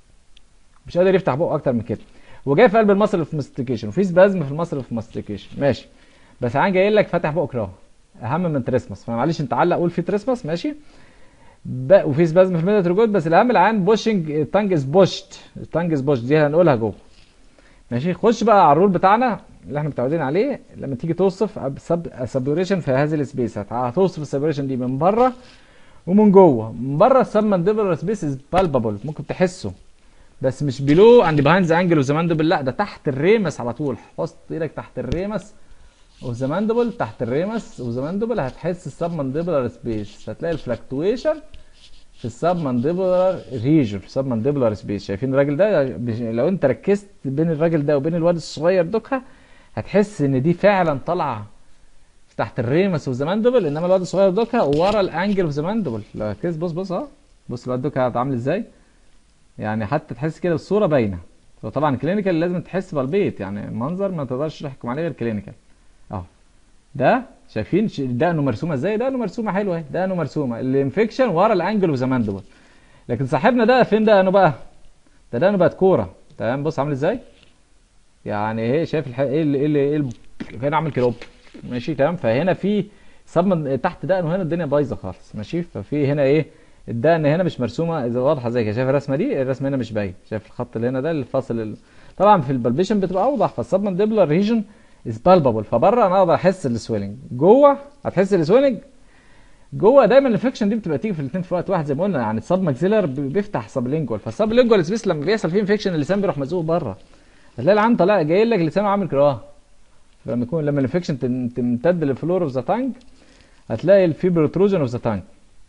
مش قادر يفتح بقه اكتر من كده وجاي في قلب المصل في ماستيكيشن وفي سبازم في المصل في ماستيكيشن ماشي بس عن جاي لك فاتح بقه كراهه اهم من تريسماس فمعلش انت علق قول في تريسماس ماشي ب... وفي سبازم في الميدل ترجود بس الاهم العين بوشنج تانج از بوشت تانج از بوشت دي هنقولها جوه ماشي خش بقى على الرول بتاعنا اللي احنا متعودين عليه لما تيجي توصف سابوريشن في هذه السبيس هتوصف السابوريشن دي من بره ومن جوه من بره السب مانديبلر سبيس از بالبابل ممكن تحسه بس مش بلو عند بيهايند ذا انجل اوف ذا ماندبل لا ده تحت الريمس على طول حط ايدك تحت الريمس اوف ذا ماندبل تحت الريمس اوف ذا ماندبل هتحس السب مانديبلر سبيس هتلاقي الفلكتويشن في السب مانديبولار ريجن في السب مانديبولار سبيس شايفين الراجل ده لو انت ركزت بين الراجل ده وبين الواد الصغير دوكها هتحس ان دي فعلا طالعه تحت الريمس اوف ذا ماندبل انما الواد الصغير دوكها ورا الانجل اوف ذا ماندبل لو ركزت بص بص اهو بص الواد دوكها عامل ازاي يعني حتى تحس كده الصوره باينه فطبعا كلينيكال لازم تحس بالبيت يعني منظر ما تقدرش تحكم عليه غير كلينيكال اهو ده شايفين ده انه مرسومه ازاي ده انه مرسومه حلوه اهي ده انه مرسومه الانفكشن ورا الانجل اوف ذا ماندبل لكن صاحبنا ده فين ده انه بقى ده ده انه بقت كوره تمام بص عامل ازاي يعني ايه شايف الح... ايه اللي ايه اللي ايه اللي... هنا عامل كده ماشي تمام فهنا في صب تحت دقنه هنا الدنيا بايظه خالص ماشي ففي هنا ايه الدقن هنا مش مرسومه اذا واضحه زي كده شايف الرسمه دي الرسمه هنا مش باين شايف الخط اللي هنا ده الفاصل ال... طبعا في البلبيشن بتبقى اوضح فالسب مانديبلر ريجن از بالبابل فبره انا اقدر احس السويلنج جوه هتحس السويلنج جوه دايما الانفكشن دي بتبقى تيجي في الاثنين في وقت واحد زي ما قلنا يعني السب ماكسيلر بيفتح سب لينجوال فالسب لينجوال سبيس لما بيحصل فيه انفكشن اللسان بيروح مزقوق بره هتلاقي العين طالع جاي لك لسانه عامل كراه لما يكون لما الانفكشن تمتد للفلور اوف ذا تانج هتلاقي الفي بروتروجن اوف ذا تانج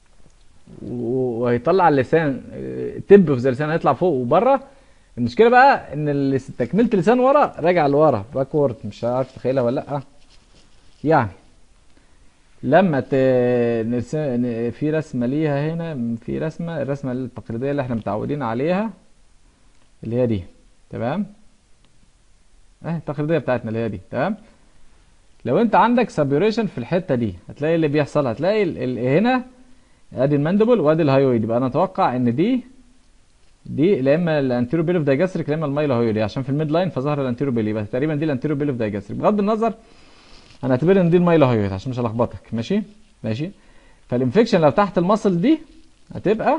وهيطلع اللسان تب في اللسان هيطلع فوق وبره المشكله بقى ان تكمله اللسان ورا راجع لورا باكورد مش عارف تخيلها ولا لا يعني لما ت... نرس... في رسمه ليها هنا في رسمه الرسمه التقليديه اللي احنا متعودين عليها اللي هي دي تمام اهي التقليديه بتاعتنا اللي هي دي تمام لو انت عندك سابيوريشن في الحته دي هتلاقي اللي بيحصل هتلاقي ال... ال... هنا ادي الماندبل وادي الهايويد يبقى انا اتوقع ان دي دي لا اما الانتيرو بيل اوف دايجاستريك لا اما المايلو هايويد عشان في الميد لاين فظهر الانتيرو بيل يبقى تقريبا دي الانتيرو بيل اوف دايجاستريك بغض النظر انا اعتبر ان دي المايلو هايويد عشان مش هلخبطك ماشي ماشي فالانفكشن لو تحت المصل دي هتبقى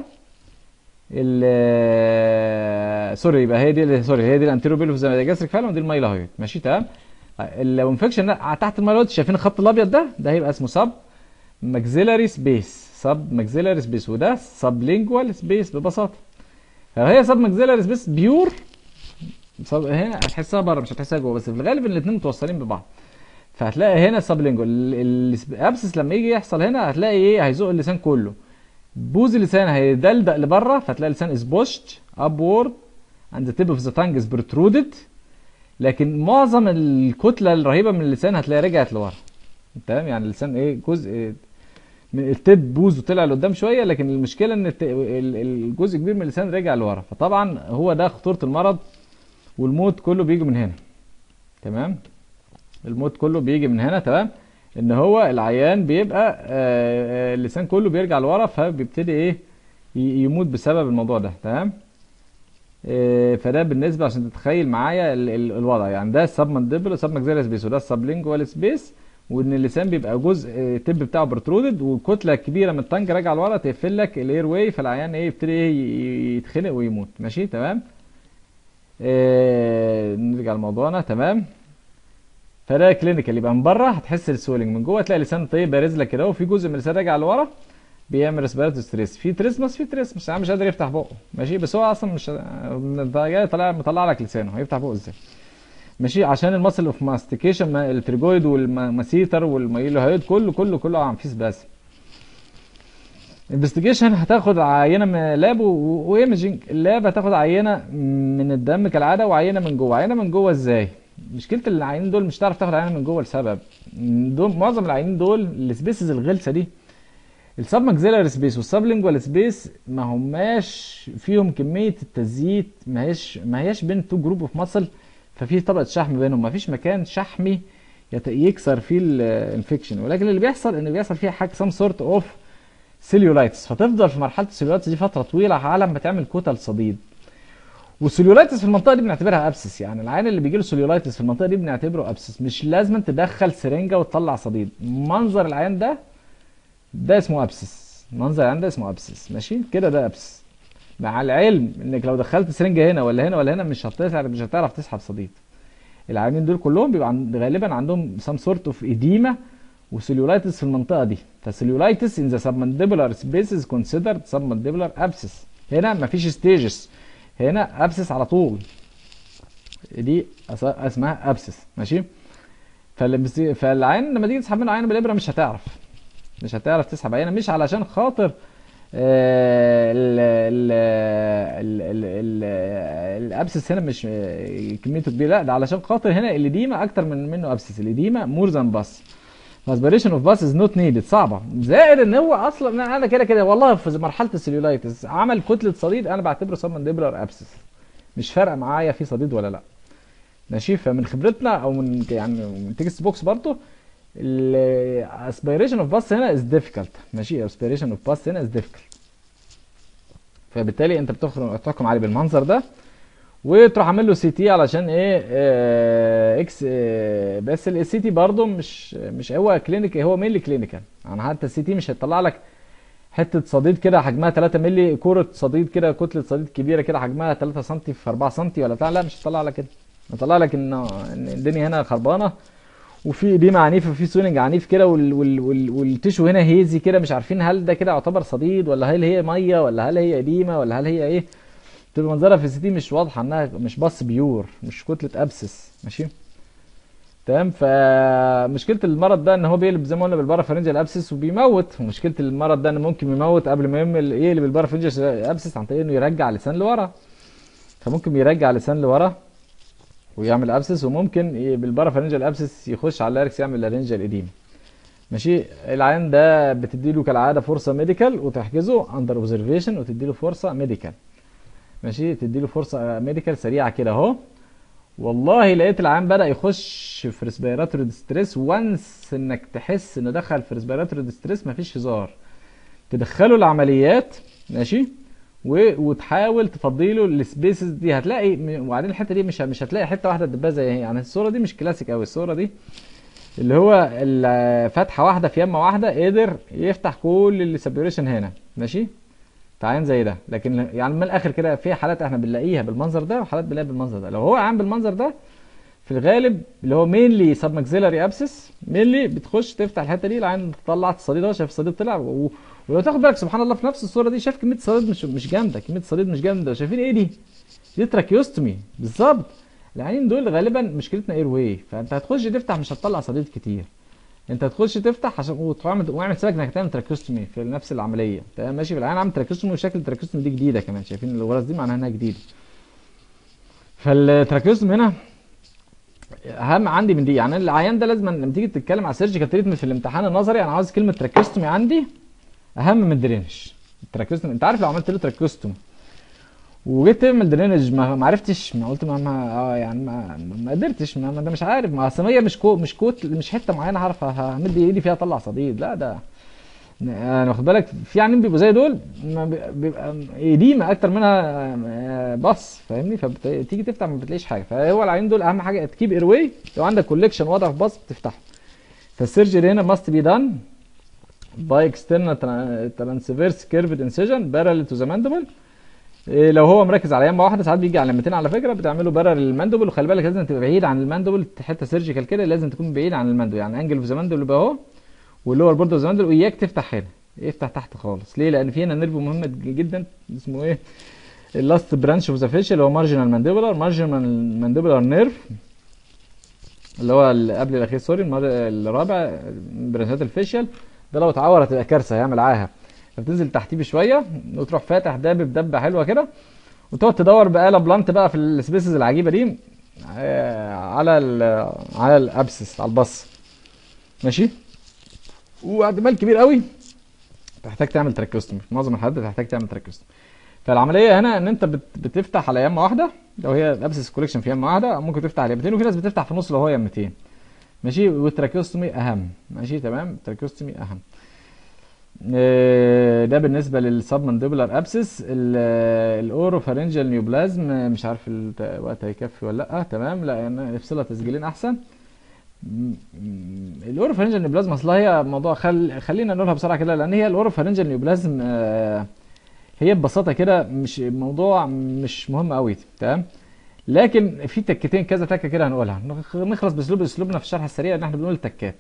ال سوري يبقى هي دي سوري هي دي الانتيرو بيل اوف دايجاستريك فعلا ودي المايلو هايويد ماشي تمام لو انفكشن تحت المايلو هايويد شايفين الخط الابيض ده ده هيبقى اسمه سب ماكسيلاري سبيس سب ماكسيلاري سبيس وده سب لينجوال سبيس ببساطه هي سب ماكسيلاري سبيس بيور سب هنا هتحسها بره مش هتحسها جوه بس في الغالب الاثنين متوصلين ببعض فهتلاقي هنا سب لينجوال الابسس لما يجي يحصل هنا هتلاقي ايه هيزق اللسان كله بوز اللسان هيدلدق لبره فتلاقي اللسان از بوشت ابورد and the tip of the tongue is protruded لكن معظم الكتله الرهيبه من اللسان هتلاقيها رجعت لورا تمام يعني اللسان ايه جزء من التب بوز وطلع لقدام شويه لكن المشكله ان الت- ال- الجزء كبير من اللسان رجع لورا فطبعا هو ده خطوره المرض والموت كله بيجي من هنا تمام الموت كله بيجي من هنا تمام ان هو العيان بيبقى آه، آه، اللسان كله بيرجع لورا فبيبتدي ايه ي- يموت بسبب الموضوع ده تمام آه، فده بالنسبه عشان تتخيل معايا ال- ال- الوضع يعني ده السب مانديبل سب ماكسيلاري سبيس وده السب لينجوال سبيس وان اللسان بيبقى جزء آه، التب بتاعه برترودد والكتله الكبيره من الطنج راجعه لورا تقفل لك الاير واي فالعيان ايه يبتدي ايه ي- يتخنق ويموت ماشي تمام آه، نرجع لموضوعنا تمام فده كلينيكال يبقى من بره هتحس السويلنج من جوه تلاقي لسان طيب بارز لك كده وفي جزء من اللسان راجع لورا بيعمل ريسبيراتوري ستريس في تريسمس في تريسمس يعني مش قادر يفتح بقه ماشي بس هو اصلا مش ده جاي طالع مطلع لك لسانه هيفتح بقه ازاي ماشي عشان المسل اوف ماستيكيشن التريجويد والماسيتر والمايلوهيد كله كله كله عم فيه سباسم انفستيجيشن هتاخد عينه من لاب وايمجنج اللاب هتاخد عينه من الدم كالعاده وعينه من جوه عينه من جوه ازاي مشكله العينين دول مش هتعرف تاخد عينه من جوه لسبب دول معظم العينين دول السبيسز الغلسه دي السب ماكسيلاري سبيس والسب لينجوال سبيس ما هماش فيهم كميه التزييت ما هيش ما هياش بين تو جروب اوف ماسل ففي طبقه شحم بينهم ما فيش مكان شحمي يت- يكسر فيه الانفكشن ولكن اللي بيحصل ان بيحصل فيها حاجه سم سورت اوف سيليولايتس فتفضل في مرحله السيليولايتس دي فتره طويله على ما تعمل كتل صديد والسيليولايتس في المنطقه دي بنعتبرها ابسس يعني العيان اللي بيجي له سيليولايتس في المنطقه دي بنعتبره ابسس مش لازم تدخل سرنجه وتطلع صديد منظر العيان ده ده اسمه ابسس منظر العيان ده اسمه ابسس ماشي كده ده ابسس مع العلم انك لو دخلت سرنجه هنا ولا هنا ولا هنا مش هتعرف مش هتعرف تسحب صديد العيانين دول كلهم بيبقى عند غالبا عندهم سام سورت اوف ايديما وسيليولايتس في المنطقه دي فسيليولايتس ان ذا submandibular space is considered submandibular abscess هنا مفيش ستيجز هنا ابسس على طول دي أس- اسمها ابسس ماشي فالمس- فالعين لما تيجي تسحب منه عينه بالابره مش هتعرف مش هتعرف تسحب عينه مش علشان خاطر آه، ال ال ال ال ال الابسس هنا مش آه، كميته كبيره لا ده علشان خاطر هنا الاديمه اكتر من منه ابسس الاديمه مور ذان باس فاسبريشن اوف باس از نوت نيدد صعبه زائد ان هو اصلا انا كده كده والله في مرحله السيلولايتس عمل كتله صديد انا بعتبره سب مانديبولار ابسس مش فارقه معايا في صديد ولا لا ماشي فمن خبرتنا او من يعني من تكست بوكس برضه الاسبيريشن اوف باس هنا از ديفيكالت ماشي اسبيريشن اوف باس هنا از ديفيكالت فبالتالي انت بتخرج تحكم عليه بالمنظر ده وتروح عامل له سي تي علشان ايه آه اكس آه بس السي تي برضه مش مش هو كلينيك هو مينلي كلينيكال يعني حتى السي تي مش هيطلع لك حته صديد كده حجمها 3 مللي كوره صديد كده كتله صديد كبيره كده حجمها 3 سم في 4 سم ولا بتاع لا مش هيطلع لك كده هيطلع لك ان ان الدنيا هنا خربانه وفي اديمه عنيفه وفي سويننج عنيف كده وال وال وال والتشو هنا هيزي كده مش عارفين هل ده كده يعتبر صديد ولا هل هي ميه ولا هل هي اديمه ولا هل هي ايه تبقى منظرها في السي تي مش واضحه انها مش باص بيور مش كتله ابسس ماشي تمام فمشكله المرض ده ان هو بيقلب زي ما قلنا بالبارافرنجال ابسس وبيموت ومشكله المرض ده انه ممكن يموت قبل ما يعمل يقلب البارافرنجال ابسس عن طريق انه يرجع لسان لورا فممكن يرجع لسان لورا ويعمل ابسس وممكن ي- بالبارافرنجال ابسس يخش على اللاركس يعمل لارنجال اديم ماشي العيان ده بتديله كالعاده فرصه ميديكال وتحجزه اندر اوبزرفيشن وتديله فرصه ميديكال ماشي تديله فرصه ميديكال سريعه كده اهو والله لقيت العيان بدأ يخش في ريسبيراتوري ديستريس وانس انك تحس انه دخل في ريسبيراتوري ديستريس مفيش هزار تدخله العمليات ماشي و... وتحاول تفضي له السبيسز دي هتلاقي م- وبعدين الحته دي مش ه- مش هتلاقي حته واحده تدبها زي هي يعني الصوره دي مش كلاسيك قوي الصوره دي اللي هو ال- فتحه واحده في يمه واحده قدر يفتح كل السبيوريشن هنا ماشي تعين زي ده لكن يعني من الاخر كده في حالات احنا بنلاقيها بالمنظر ده وحالات بنلاقيها بالمنظر ده لو هو عام بالمنظر ده في الغالب اللي هو مينلي سب ماكسيلاري ابسس مينلي بتخش تفتح الحته دي العين طلعت الصديد اهو شايف الصديد طلع و... ولو تاخد بالك سبحان الله في نفس الصوره دي شايف كميه صديد مش مش جامده كميه صديد مش جامده شايفين ايه دي؟ دي تراكيوستومي بالظبط العينين دول غالبا مشكلتنا اير واي فانت هتخش تفتح مش هتطلع صديد كتير انت هتخش تفتح عشان وتعمل واعمل سبك انك تعمل تراكيوستومي في نفس العمليه تمام ماشي بالعين عامل تراكيوستومي وشكل التراكيوستومي دي جديده كمان شايفين الغرز دي معناها انها جديده فالتراكيوستومي هنا اهم عندي من دي يعني العيان ده لازم لما تيجي تتكلم على سيرجيكال تريتمنت في الامتحان النظري انا عاوز كلمه تراكيستومي عندي اهم من الدرينج التراكيستومي انت عارف لو عملت له تراكيستومي وجيت تعمل درينج ما ما عرفتش ما قلت ما, ما اه يعني ما, ما قدرتش ما, ما ده مش عارف ما اصل هي مش كو مش كوت مش حته معينه هعرف همد ايدي فيها اطلع صديد لا ده انا واخد بالك في عيانين بيبقوا زي دول ما بي- بيبقى ايديما اكتر منها آه، بص فاهمني فبتيجي تفتح ما بتلاقيش حاجه فهو العيانين دول اهم حاجه تكيب اير واي لو عندك كوليكشن واضح في بص بتفتحه فالسيرجري هنا ماست بي دان باي اكسترنال ترانسفيرس كيرفد انسيجن بارل تو ذا ماندبل إيه لو هو مركز على يمه واحده ساعات بيجي على لمتين على فكره بتعمله بارل للماندبل وخلي بالك لازم تبقى بعيد عن الماندبل حته سيرجيكال كده لازم تكون بعيد عن الماندبل يعني انجل في ذا ماندبل يبقى اهو واللور بورد اوف ذا ماندبل واياك تفتح هنا افتح تحت خالص ليه لان في هنا نيرف مهم جدا اسمه ايه اللاست برانش اوف ذا فيشل اللي هو مارجنال مانديبولار مارجنال مانديبولار نيرف اللي هو اللي قبل الاخير سوري المر- الرابع برانشات الفيشل ده لو اتعور هتبقى كارثه هيعمل عاهه فبتنزل تحتيه بشويه وتروح فاتح دابب دبه حلوه كده وتقعد تدور بآلة بلانت بقى في السبيسز العجيبه دي آه، على ال على الابسس على البص ماشي واحتمال كبير قوي تحتاج تعمل تراكيوستومي في معظم الحالات بتحتاج تعمل تراكيوستومي فالعمليه هنا ان انت بت- بتفتح على يمه واحده لو هي الابسس كوليكشن في يمه واحده ممكن تفتح على يمتين وفي ناس بتفتح في النص لو هو يمتين ماشي والتراكيوستومي اهم ماشي تمام التراكيوستومي اهم آه، ده بالنسبه للسب مانديبولار ابسس الاوروفارنجال نيوبلازم آه، مش عارف الوقت هيكفي ولا لا تمام لا يعني نفصلها تسجيلين احسن الاوروفارنجال نيوبلازم اصلا هي موضوع خل... خلينا نقولها بسرعه كده لان هي الاوروفارنجال نيوبلازم آه، هي ببساطه كده مش موضوع مش مهم قوي تمام لكن في تكتين كذا تكه كده هنقولها نخ- نخلص باسلوب اسلوبنا في الشرح السريع ان احنا بنقول التكات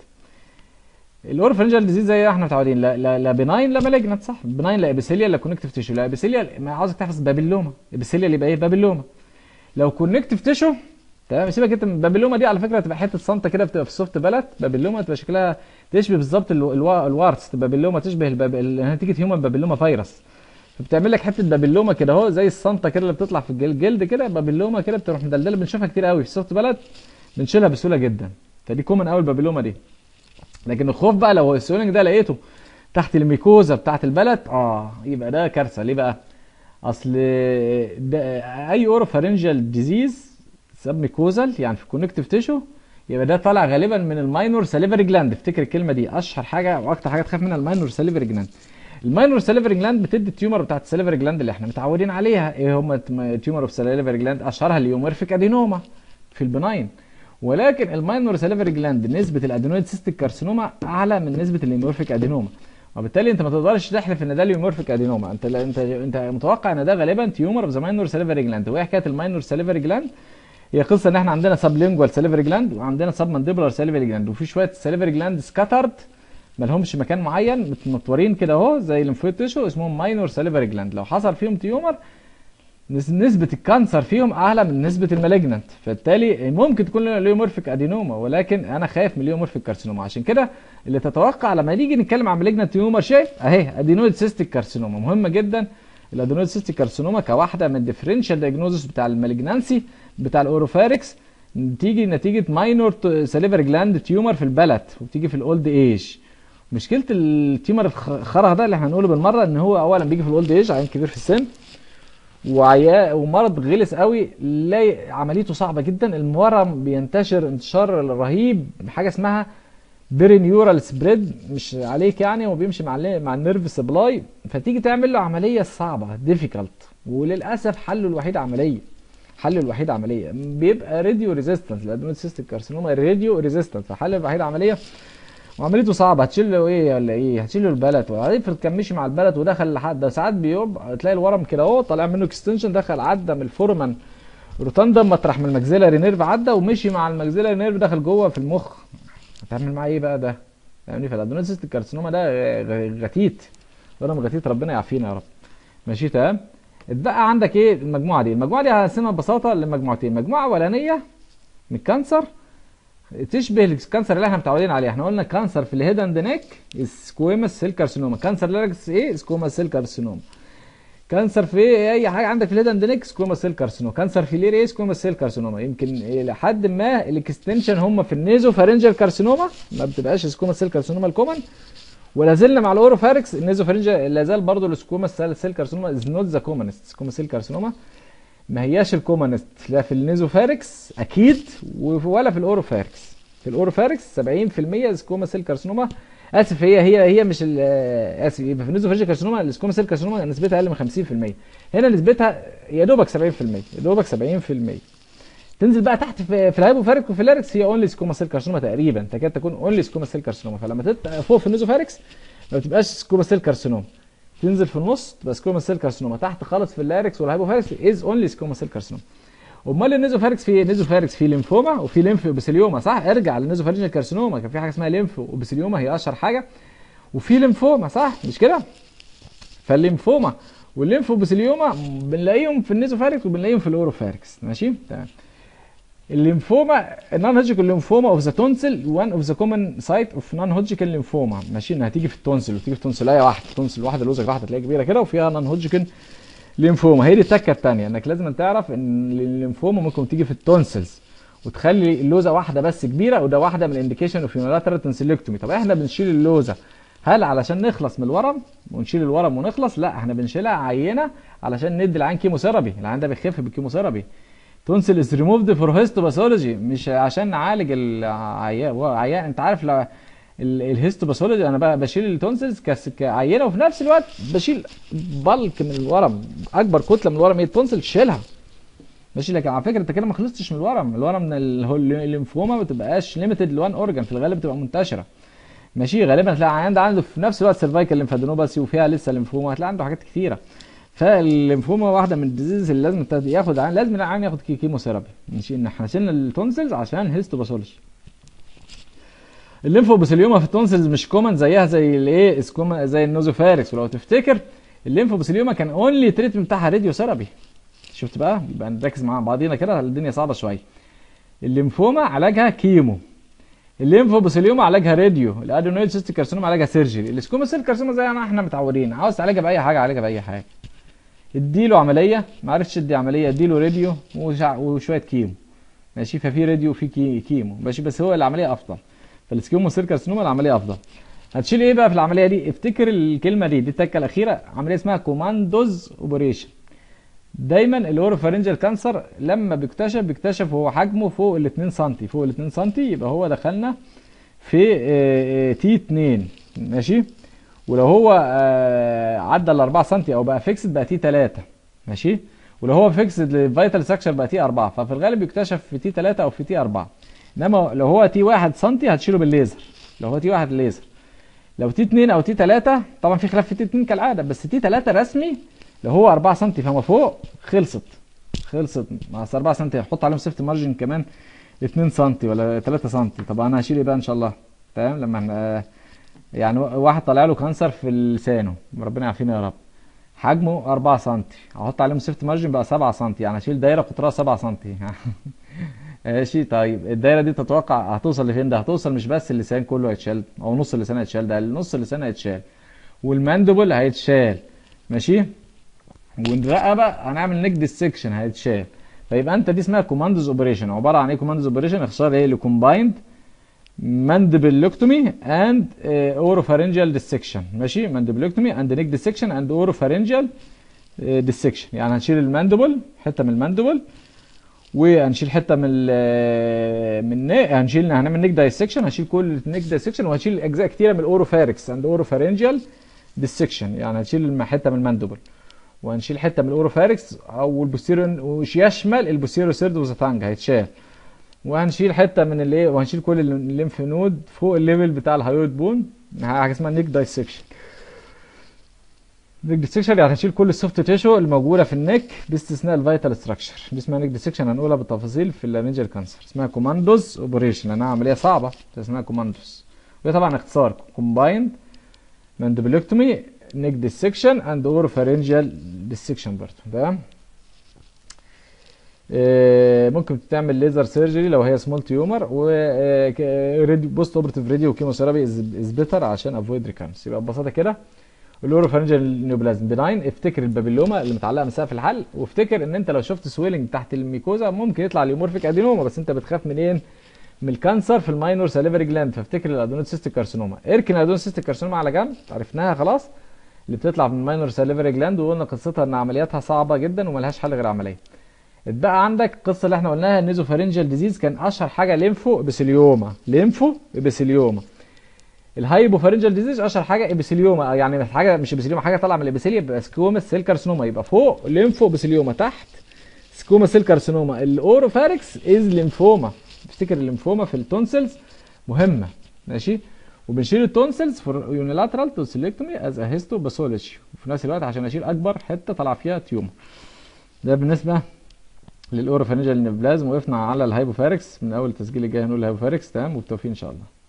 الاورفنجال ديزيز زي ما احنا متعودين لا لا, لا بناين لا مالجنت صح بناين لا ابيثيليال لا كونكتيف تيشو لا ابيثيليال ما عاوزك تحفظ بابيلوما ابيثيليال يبقى ايه بابيلوما لو كونكتيف تيشو تمام سيبك انت من بابيلوما دي على فكره تبقى حته صنطه كده بتبقى في السوفت بلد بابيلوما تبقى شكلها تشبه بالظبط الو- الوا- الوارتس تبقى بابيلوما تشبه الباب... ال- نتيجه هيومن بابيلوما فيروس فبتعمل لك حته بابيلوما كده اهو زي الصنطه كده اللي بتطلع في الجل- الجلد كده بابيلوما كده بتروح مدلدله بنشوفها كتير قوي في السوفت بلد بنشيلها بسهوله جدا فدي كومن قوي البابيلوما دي لكن الخوف بقى لو السويلنج ده لقيته تحت الميكوزا بتاعت البلد اه يبقى ده كارثه ليه بقى اصل ده اي اوروفارنجال ديزيز سب ميكوزال يعني في كونكتيف تيشو يبقى ده طالع غالبا من الماينور ساليفري جلاند افتكر الكلمه دي اشهر حاجه واكتر حاجه تخاف منها الماينور ساليفري جلاند الماينور ساليفري جلاند بتدي التيومر بتاعت الساليفري جلاند اللي احنا متعودين عليها ايه هم التيومر اوف ساليفري جلاند اشهرها اليومورفيك ادينوما في البناين ولكن الماينور ساليفري جلاند نسبه الادينويد سيستيك كارسينوما اعلى من نسبه اليومورفيك ادينوما وبالتالي انت ما تقدرش تحلف ان ده اليومورفيك ادينوما انت انت انت متوقع ان ده غالبا تيومر اوف ذا ماينور ساليفري جلاند وهي حكايه الماينور ساليفري جلاند هي قصه ان احنا عندنا سب لينجوال ساليفري جلاند وعندنا سب مانديبولار ساليفري جلاند وفي شويه ساليفري جلاند سكاترد ما لهمش مكان معين متنطورين كده اهو زي الليمفويد تيشو اسمهم ماينور ساليفري جلاند لو حصل فيهم تيومر نس- نسبة الكانسر فيهم أعلى من نسبة المالجنت فبالتالي ممكن تكون ليومورفيك أدينوما ولكن أنا خايف من ليومورفيك كارسينوما عشان كده اللي تتوقع لما نيجي نتكلم عن مالجنت تيومر شيء أهي أدينويد سيستيك كارسينوما مهمة جدا الأدينويد سيستيك كارسينوما كواحدة من الديفرنشال دايجنوزس بتاع المالجنانسي بتاع الأوروفاركس تيجي نتيجة ماينور ساليفر جلاند تيومر في البلد وبتيجي في الأولد إيج مشكلة التيومر الخرا ده اللي احنا هنقوله بالمرة إن هو أولا بيجي في الأولد إيج عيان كبير في السن وعياء ومرض غلس قوي لا عمليته صعبه جدا المورم بينتشر انتشار رهيب حاجه اسمها برينيورال سبريد مش عليك يعني وبيمشي مع ال- مع النيرف سبلاي فتيجي تعمل له عمليه صعبه ديفيكالت وللاسف حله الوحيد عمليه حله الوحيد عمليه بيبقى راديو ريزيستنت الادنويد سيستيك كارسينوما راديو ريزيستنت فحل الوحيد عمليه وعمليته صعبه هتشيل له ايه ولا ايه هتشيل له البلد ولا افرض كان مشي مع البلد ودخل لحد ده ساعات بيبقى تلاقي الورم كده اهو طالع منه اكستنشن دخل عدى من الفورمان روتاندم مطرح من المجزيلاري نيرف عدى ومشي مع المجزيلاري نيرف دخل جوه في المخ هتعمل معاه ايه بقى ده فاهمني فالادرينال سيستيك كارسينوما ده غ- غتيت ورم غتيت ربنا يعافينا يا رب ماشي تمام اتبقى عندك ايه المجموعه دي المجموعه دي هقسمها ببساطه لمجموعتين مجموعه اولانيه من الكانسر تشبه الكانسر اللي احنا متعودين عليه احنا قلنا كانسر في الهيد اند نيك سكويمس سيل كارسينوما كانسر لاركس ايه سكويمس سيل كارسينوما كانسر في اي حاجه عندك في الهيد اند نيك سكوما سيل كارسينوما كانسر في لير ايه سكوما سيل كارسينوما يمكن لحد ما الاكستنشن هم في النيزو فارنجال كارسينوما ما بتبقاش سكوما سيل كارسينوما الكومن ولا زلنا مع الاوروفاركس النيزو فارنجال لا زال برضه السكوما سيل كارسينوما از نوت ذا كومنست سكوما سيل كارسينوما ما هياش الكومنست لا في النيزوفاركس اكيد ولا في الاوروفاركس في الاوروفاركس 70% سكوما سيل كارسينوما اسف هي هي هي مش اسف يبقى في النيزوفارينجيال كارسينوما السكوما سيل كارسينوما نسبتها اقل من 50% هنا نسبتها يا دوبك 70% يا دوبك 70% تنزل بقى تحت في, في الهايبوفاريك وفي اللاركس هي اونلي سكوما سيل كارسينوما تقريبا تكاد تكون اونلي سكوما سيل كارسينوما فلما تبقى فوق في النيزوفاريكس ما بتبقاش سكوما سيل كارسينوما تنزل في النص تبقى سكوما سيل كارسينوما تحت خالص في اللاركس والهايبوفاريكس از اونلي سكوما سيل كارسينوما امال النيزوفاريكس في نيزوفاريكس في ليمفوما وفي ليمف اوبسيليوما صح ارجع للنيزوفارينجيال كارسينوما كان في حاجه اسمها ليمف اوبسيليوما هي اشهر حاجه وفي ليمفوما صح مش كده فالليمفوما والليمفوبسيليوما بنلاقيهم في النيزوفاريكس وبنلاقيهم في الاوروفاريكس ماشي تمام الليمفوما النون هوجيكال ليمفوما اوف ذا تونسل وان اوف ذا كومن سايت اوف نون هوجيكال ليمفوما ماشي انها هتيجي في التونسل وتيجي في تونسلايه واحده تونسل واحده لوزه واحده تلاقيها كبيره كده وفيها نون هوجيكال ليمفوما هي دي التكه الثانيه انك لازم تعرف ان الليمفوما ممكن تيجي في التونسلز وتخلي اللوزه واحده بس كبيره وده واحده من الانديكيشن اوف يونيلاترال تنسيلكتومي طب احنا بنشيل اللوزه هل علشان نخلص من الورم ونشيل الورم ونخلص لا احنا بنشيلها عينه علشان ندي العين كيموثيرابي العين ده بيخف بالكيموثيرابي تونسل از ريموفد فور هيستوباثولوجي مش عشان نعالج العيان عيان انت عارف لو الهيستوباثولوجي انا بقى بشيل التونسلز كعينه وفي نفس الوقت بشيل بلك من الورم اكبر كتله من الورم هي التونسل تشيلها ماشي لكن على فكره انت كده ما خلصتش من الورم الورم من الليمفوما ما بتبقاش ليميتد لوان اورجان في الغالب بتبقى منتشره ماشي غالبا هتلاقي العيان ده عنده في نفس الوقت سيرفايكال ليمفادينوباسي وفيها لسه ليمفوما هتلاقي عنده حاجات كتيره فالليمفوما واحده من الديزيز اللي لازم ياخد عين لازم العيان ياخد كيموثيرابي ماشي ان احنا شلنا التونسلز عشان هيستوباثولوجي الليمفوبوسيليوما في التونسلز مش كومن زيها زي الايه اسكوما زي النوزوفاركس ولو تفتكر الليمفوبوسيليوما كان اونلي تريتمنت بتاعها راديو ثيرابي شفت بقى يبقى نركز مع بعضينا كده الدنيا صعبه شويه الليمفوما علاجها كيمو الليمفوبوسيليوما علاجها راديو الادينويد سيستيك كارسينوما علاجها سيرجري السكوما سيل كارسينوما زي ما احنا متعودين عاوز تعالجها باي حاجه عالجها باي حاجه اديله عمليه ما عرفتش ادي عمليه اديله راديو وشويه كيمو ماشي ففي راديو وفي كي كيمو ماشي بس هو العمليه افضل فالسكيوما سيل كارسينوما العمليه افضل هتشيل ايه بقى في العمليه دي افتكر الكلمه دي دي التكه الاخيره عمليه اسمها كوماندوز اوبريشن دايما الاوروفارنجال كانسر لما بيكتشف بيكتشف هو حجمه فوق ال 2 سم فوق ال 2 سم يبقى هو دخلنا في تي 2 ماشي ولو هو عدى ال 4 سم او بقى فيكسد بقى تي 3 ماشي ولو هو فيكسد الفيتال سكشر بقى تي 4 ففي الغالب بيكتشف في تي 3 او في تي 4 انما لو هو تي 1 سم هتشيله بالليزر لو هو تي 1 ليزر لو تي 2 او تي 3 طبعا في خلاف في تي 2 كالعاده بس تي 3 رسمي لو هو 4 سم فما فوق خلصت خلصت مع 4 سم هحط عليهم سيفت مارجن كمان 2 سم ولا 3 سم طب انا هشيل ايه بقى ان شاء الله تمام لما احنا يعني واحد طالع له كانسر في لسانه ربنا يعافينا يا رب حجمه 4 سم هحط عليهم سيفت مارجن بقى 7 سم يعني هشيل دايره قطرها 7 سم ماشي طيب الدايره دي تتوقع هتوصل لفين ده هتوصل مش بس اللسان كله هيتشال او نص اللسان هيتشال ده نص اللسان هيتشال والماندبل هيتشال ماشي والرقبه هنعمل نيك ديسكشن هيتشال فيبقى انت دي اسمها كوماندوز اوبريشن عباره عن ايه كوماندوز اوبريشن اختصار ايه لكومبايند ماندبلوكتومي اند اوروفارنجال ديسكشن ماشي ماندبلوكتومي اند نيك ديسكشن اند اوروفارنجال ديسكشن يعني هنشيل الماندبل حته من الماندبل وهنشيل حته من ال من هنشيل هنعمل نيك دايسكشن هنشيل كل نيك دايسكشن وهنشيل اجزاء كتيره من الاوروفاركس اند اوروفارنجال ديسكشن يعني هنشيل حته من الماندبل وهنشيل حته من الاوروفاركس او البوستيريور وش يشمل البوستيريور سيرد وزتانج هيتشال وهنشيل حته من الايه وهنشيل كل الليمف نود فوق الليفل بتاع الهايويد بون حاجه اسمها نيك دايسكشن نيك ديسكشن يعني هنشيل كل السوفت تيشو الموجوده في النك باستثناء الفيتال ستراكشر دي اسمها نيك ديسكشن هنقولها بالتفاصيل في اللارنجال كانسر اسمها كوماندوز اوبريشن لانها عمليه صعبه اسمها كوماندوز وهي طبعا اختصار كومبايند ماندبلوكتومي نيك ديسكشن اند اوروفارنجال ديسكشن برضه تمام ممكن تعمل ليزر سيرجري لو هي سمول تيومر و بوست اوبرتيف راديو كيموثيرابي از بيتر عشان افويد ريكارنس يبقى ببساطه كده الاوروفارنجال نيوبلازم بناين افتكر البابيلوما اللي متعلقه من سقف الحلق وافتكر ان انت لو شفت سويلنج تحت الميكوزا ممكن يطلع اليومورفيك ادينوما بس انت بتخاف منين من الكانسر في الماينور ساليفري جلاند فافتكر الادونوسيستيك كارسينوما اركن الادونوسيستيك كارسينوما على جنب عرفناها خلاص اللي بتطلع من الماينور ساليفري جلاند وقلنا قصتها ان عملياتها صعبه جدا وملهاش حل غير عمليه اتبقى عندك القصه اللي احنا قلناها النيزوفارنجال ديزيز كان اشهر حاجه ليمفو ابيسيليوما ليمفو ابيسيليوما الهايبوفارنجال ديزيز اشهر حاجه ابيسيليوما يعني حاجه مش ابيسيليوما حاجه طالعه من الابيسيليا يبقى سكومس سيل كارسينوما يبقى فوق ليمفو ابيسيليوما تحت سكوما سيل كارسينوما الاوروفاركس از ليمفوما تفتكر الليمفوما في التونسلز مهمه ماشي وبنشيل التونسلز فور يونيلاترال تونسيلكتومي از ا هيستوباثولوجي وفي نفس الوقت عشان اشيل اكبر حته طلع فيها تيومر ده بالنسبه للاوروفارنجال نيبلازم وقفنا على الهايبوفاركس من اول التسجيل الجاي هنقول الهايبوفاركس تمام وبالتوفيق ان شاء الله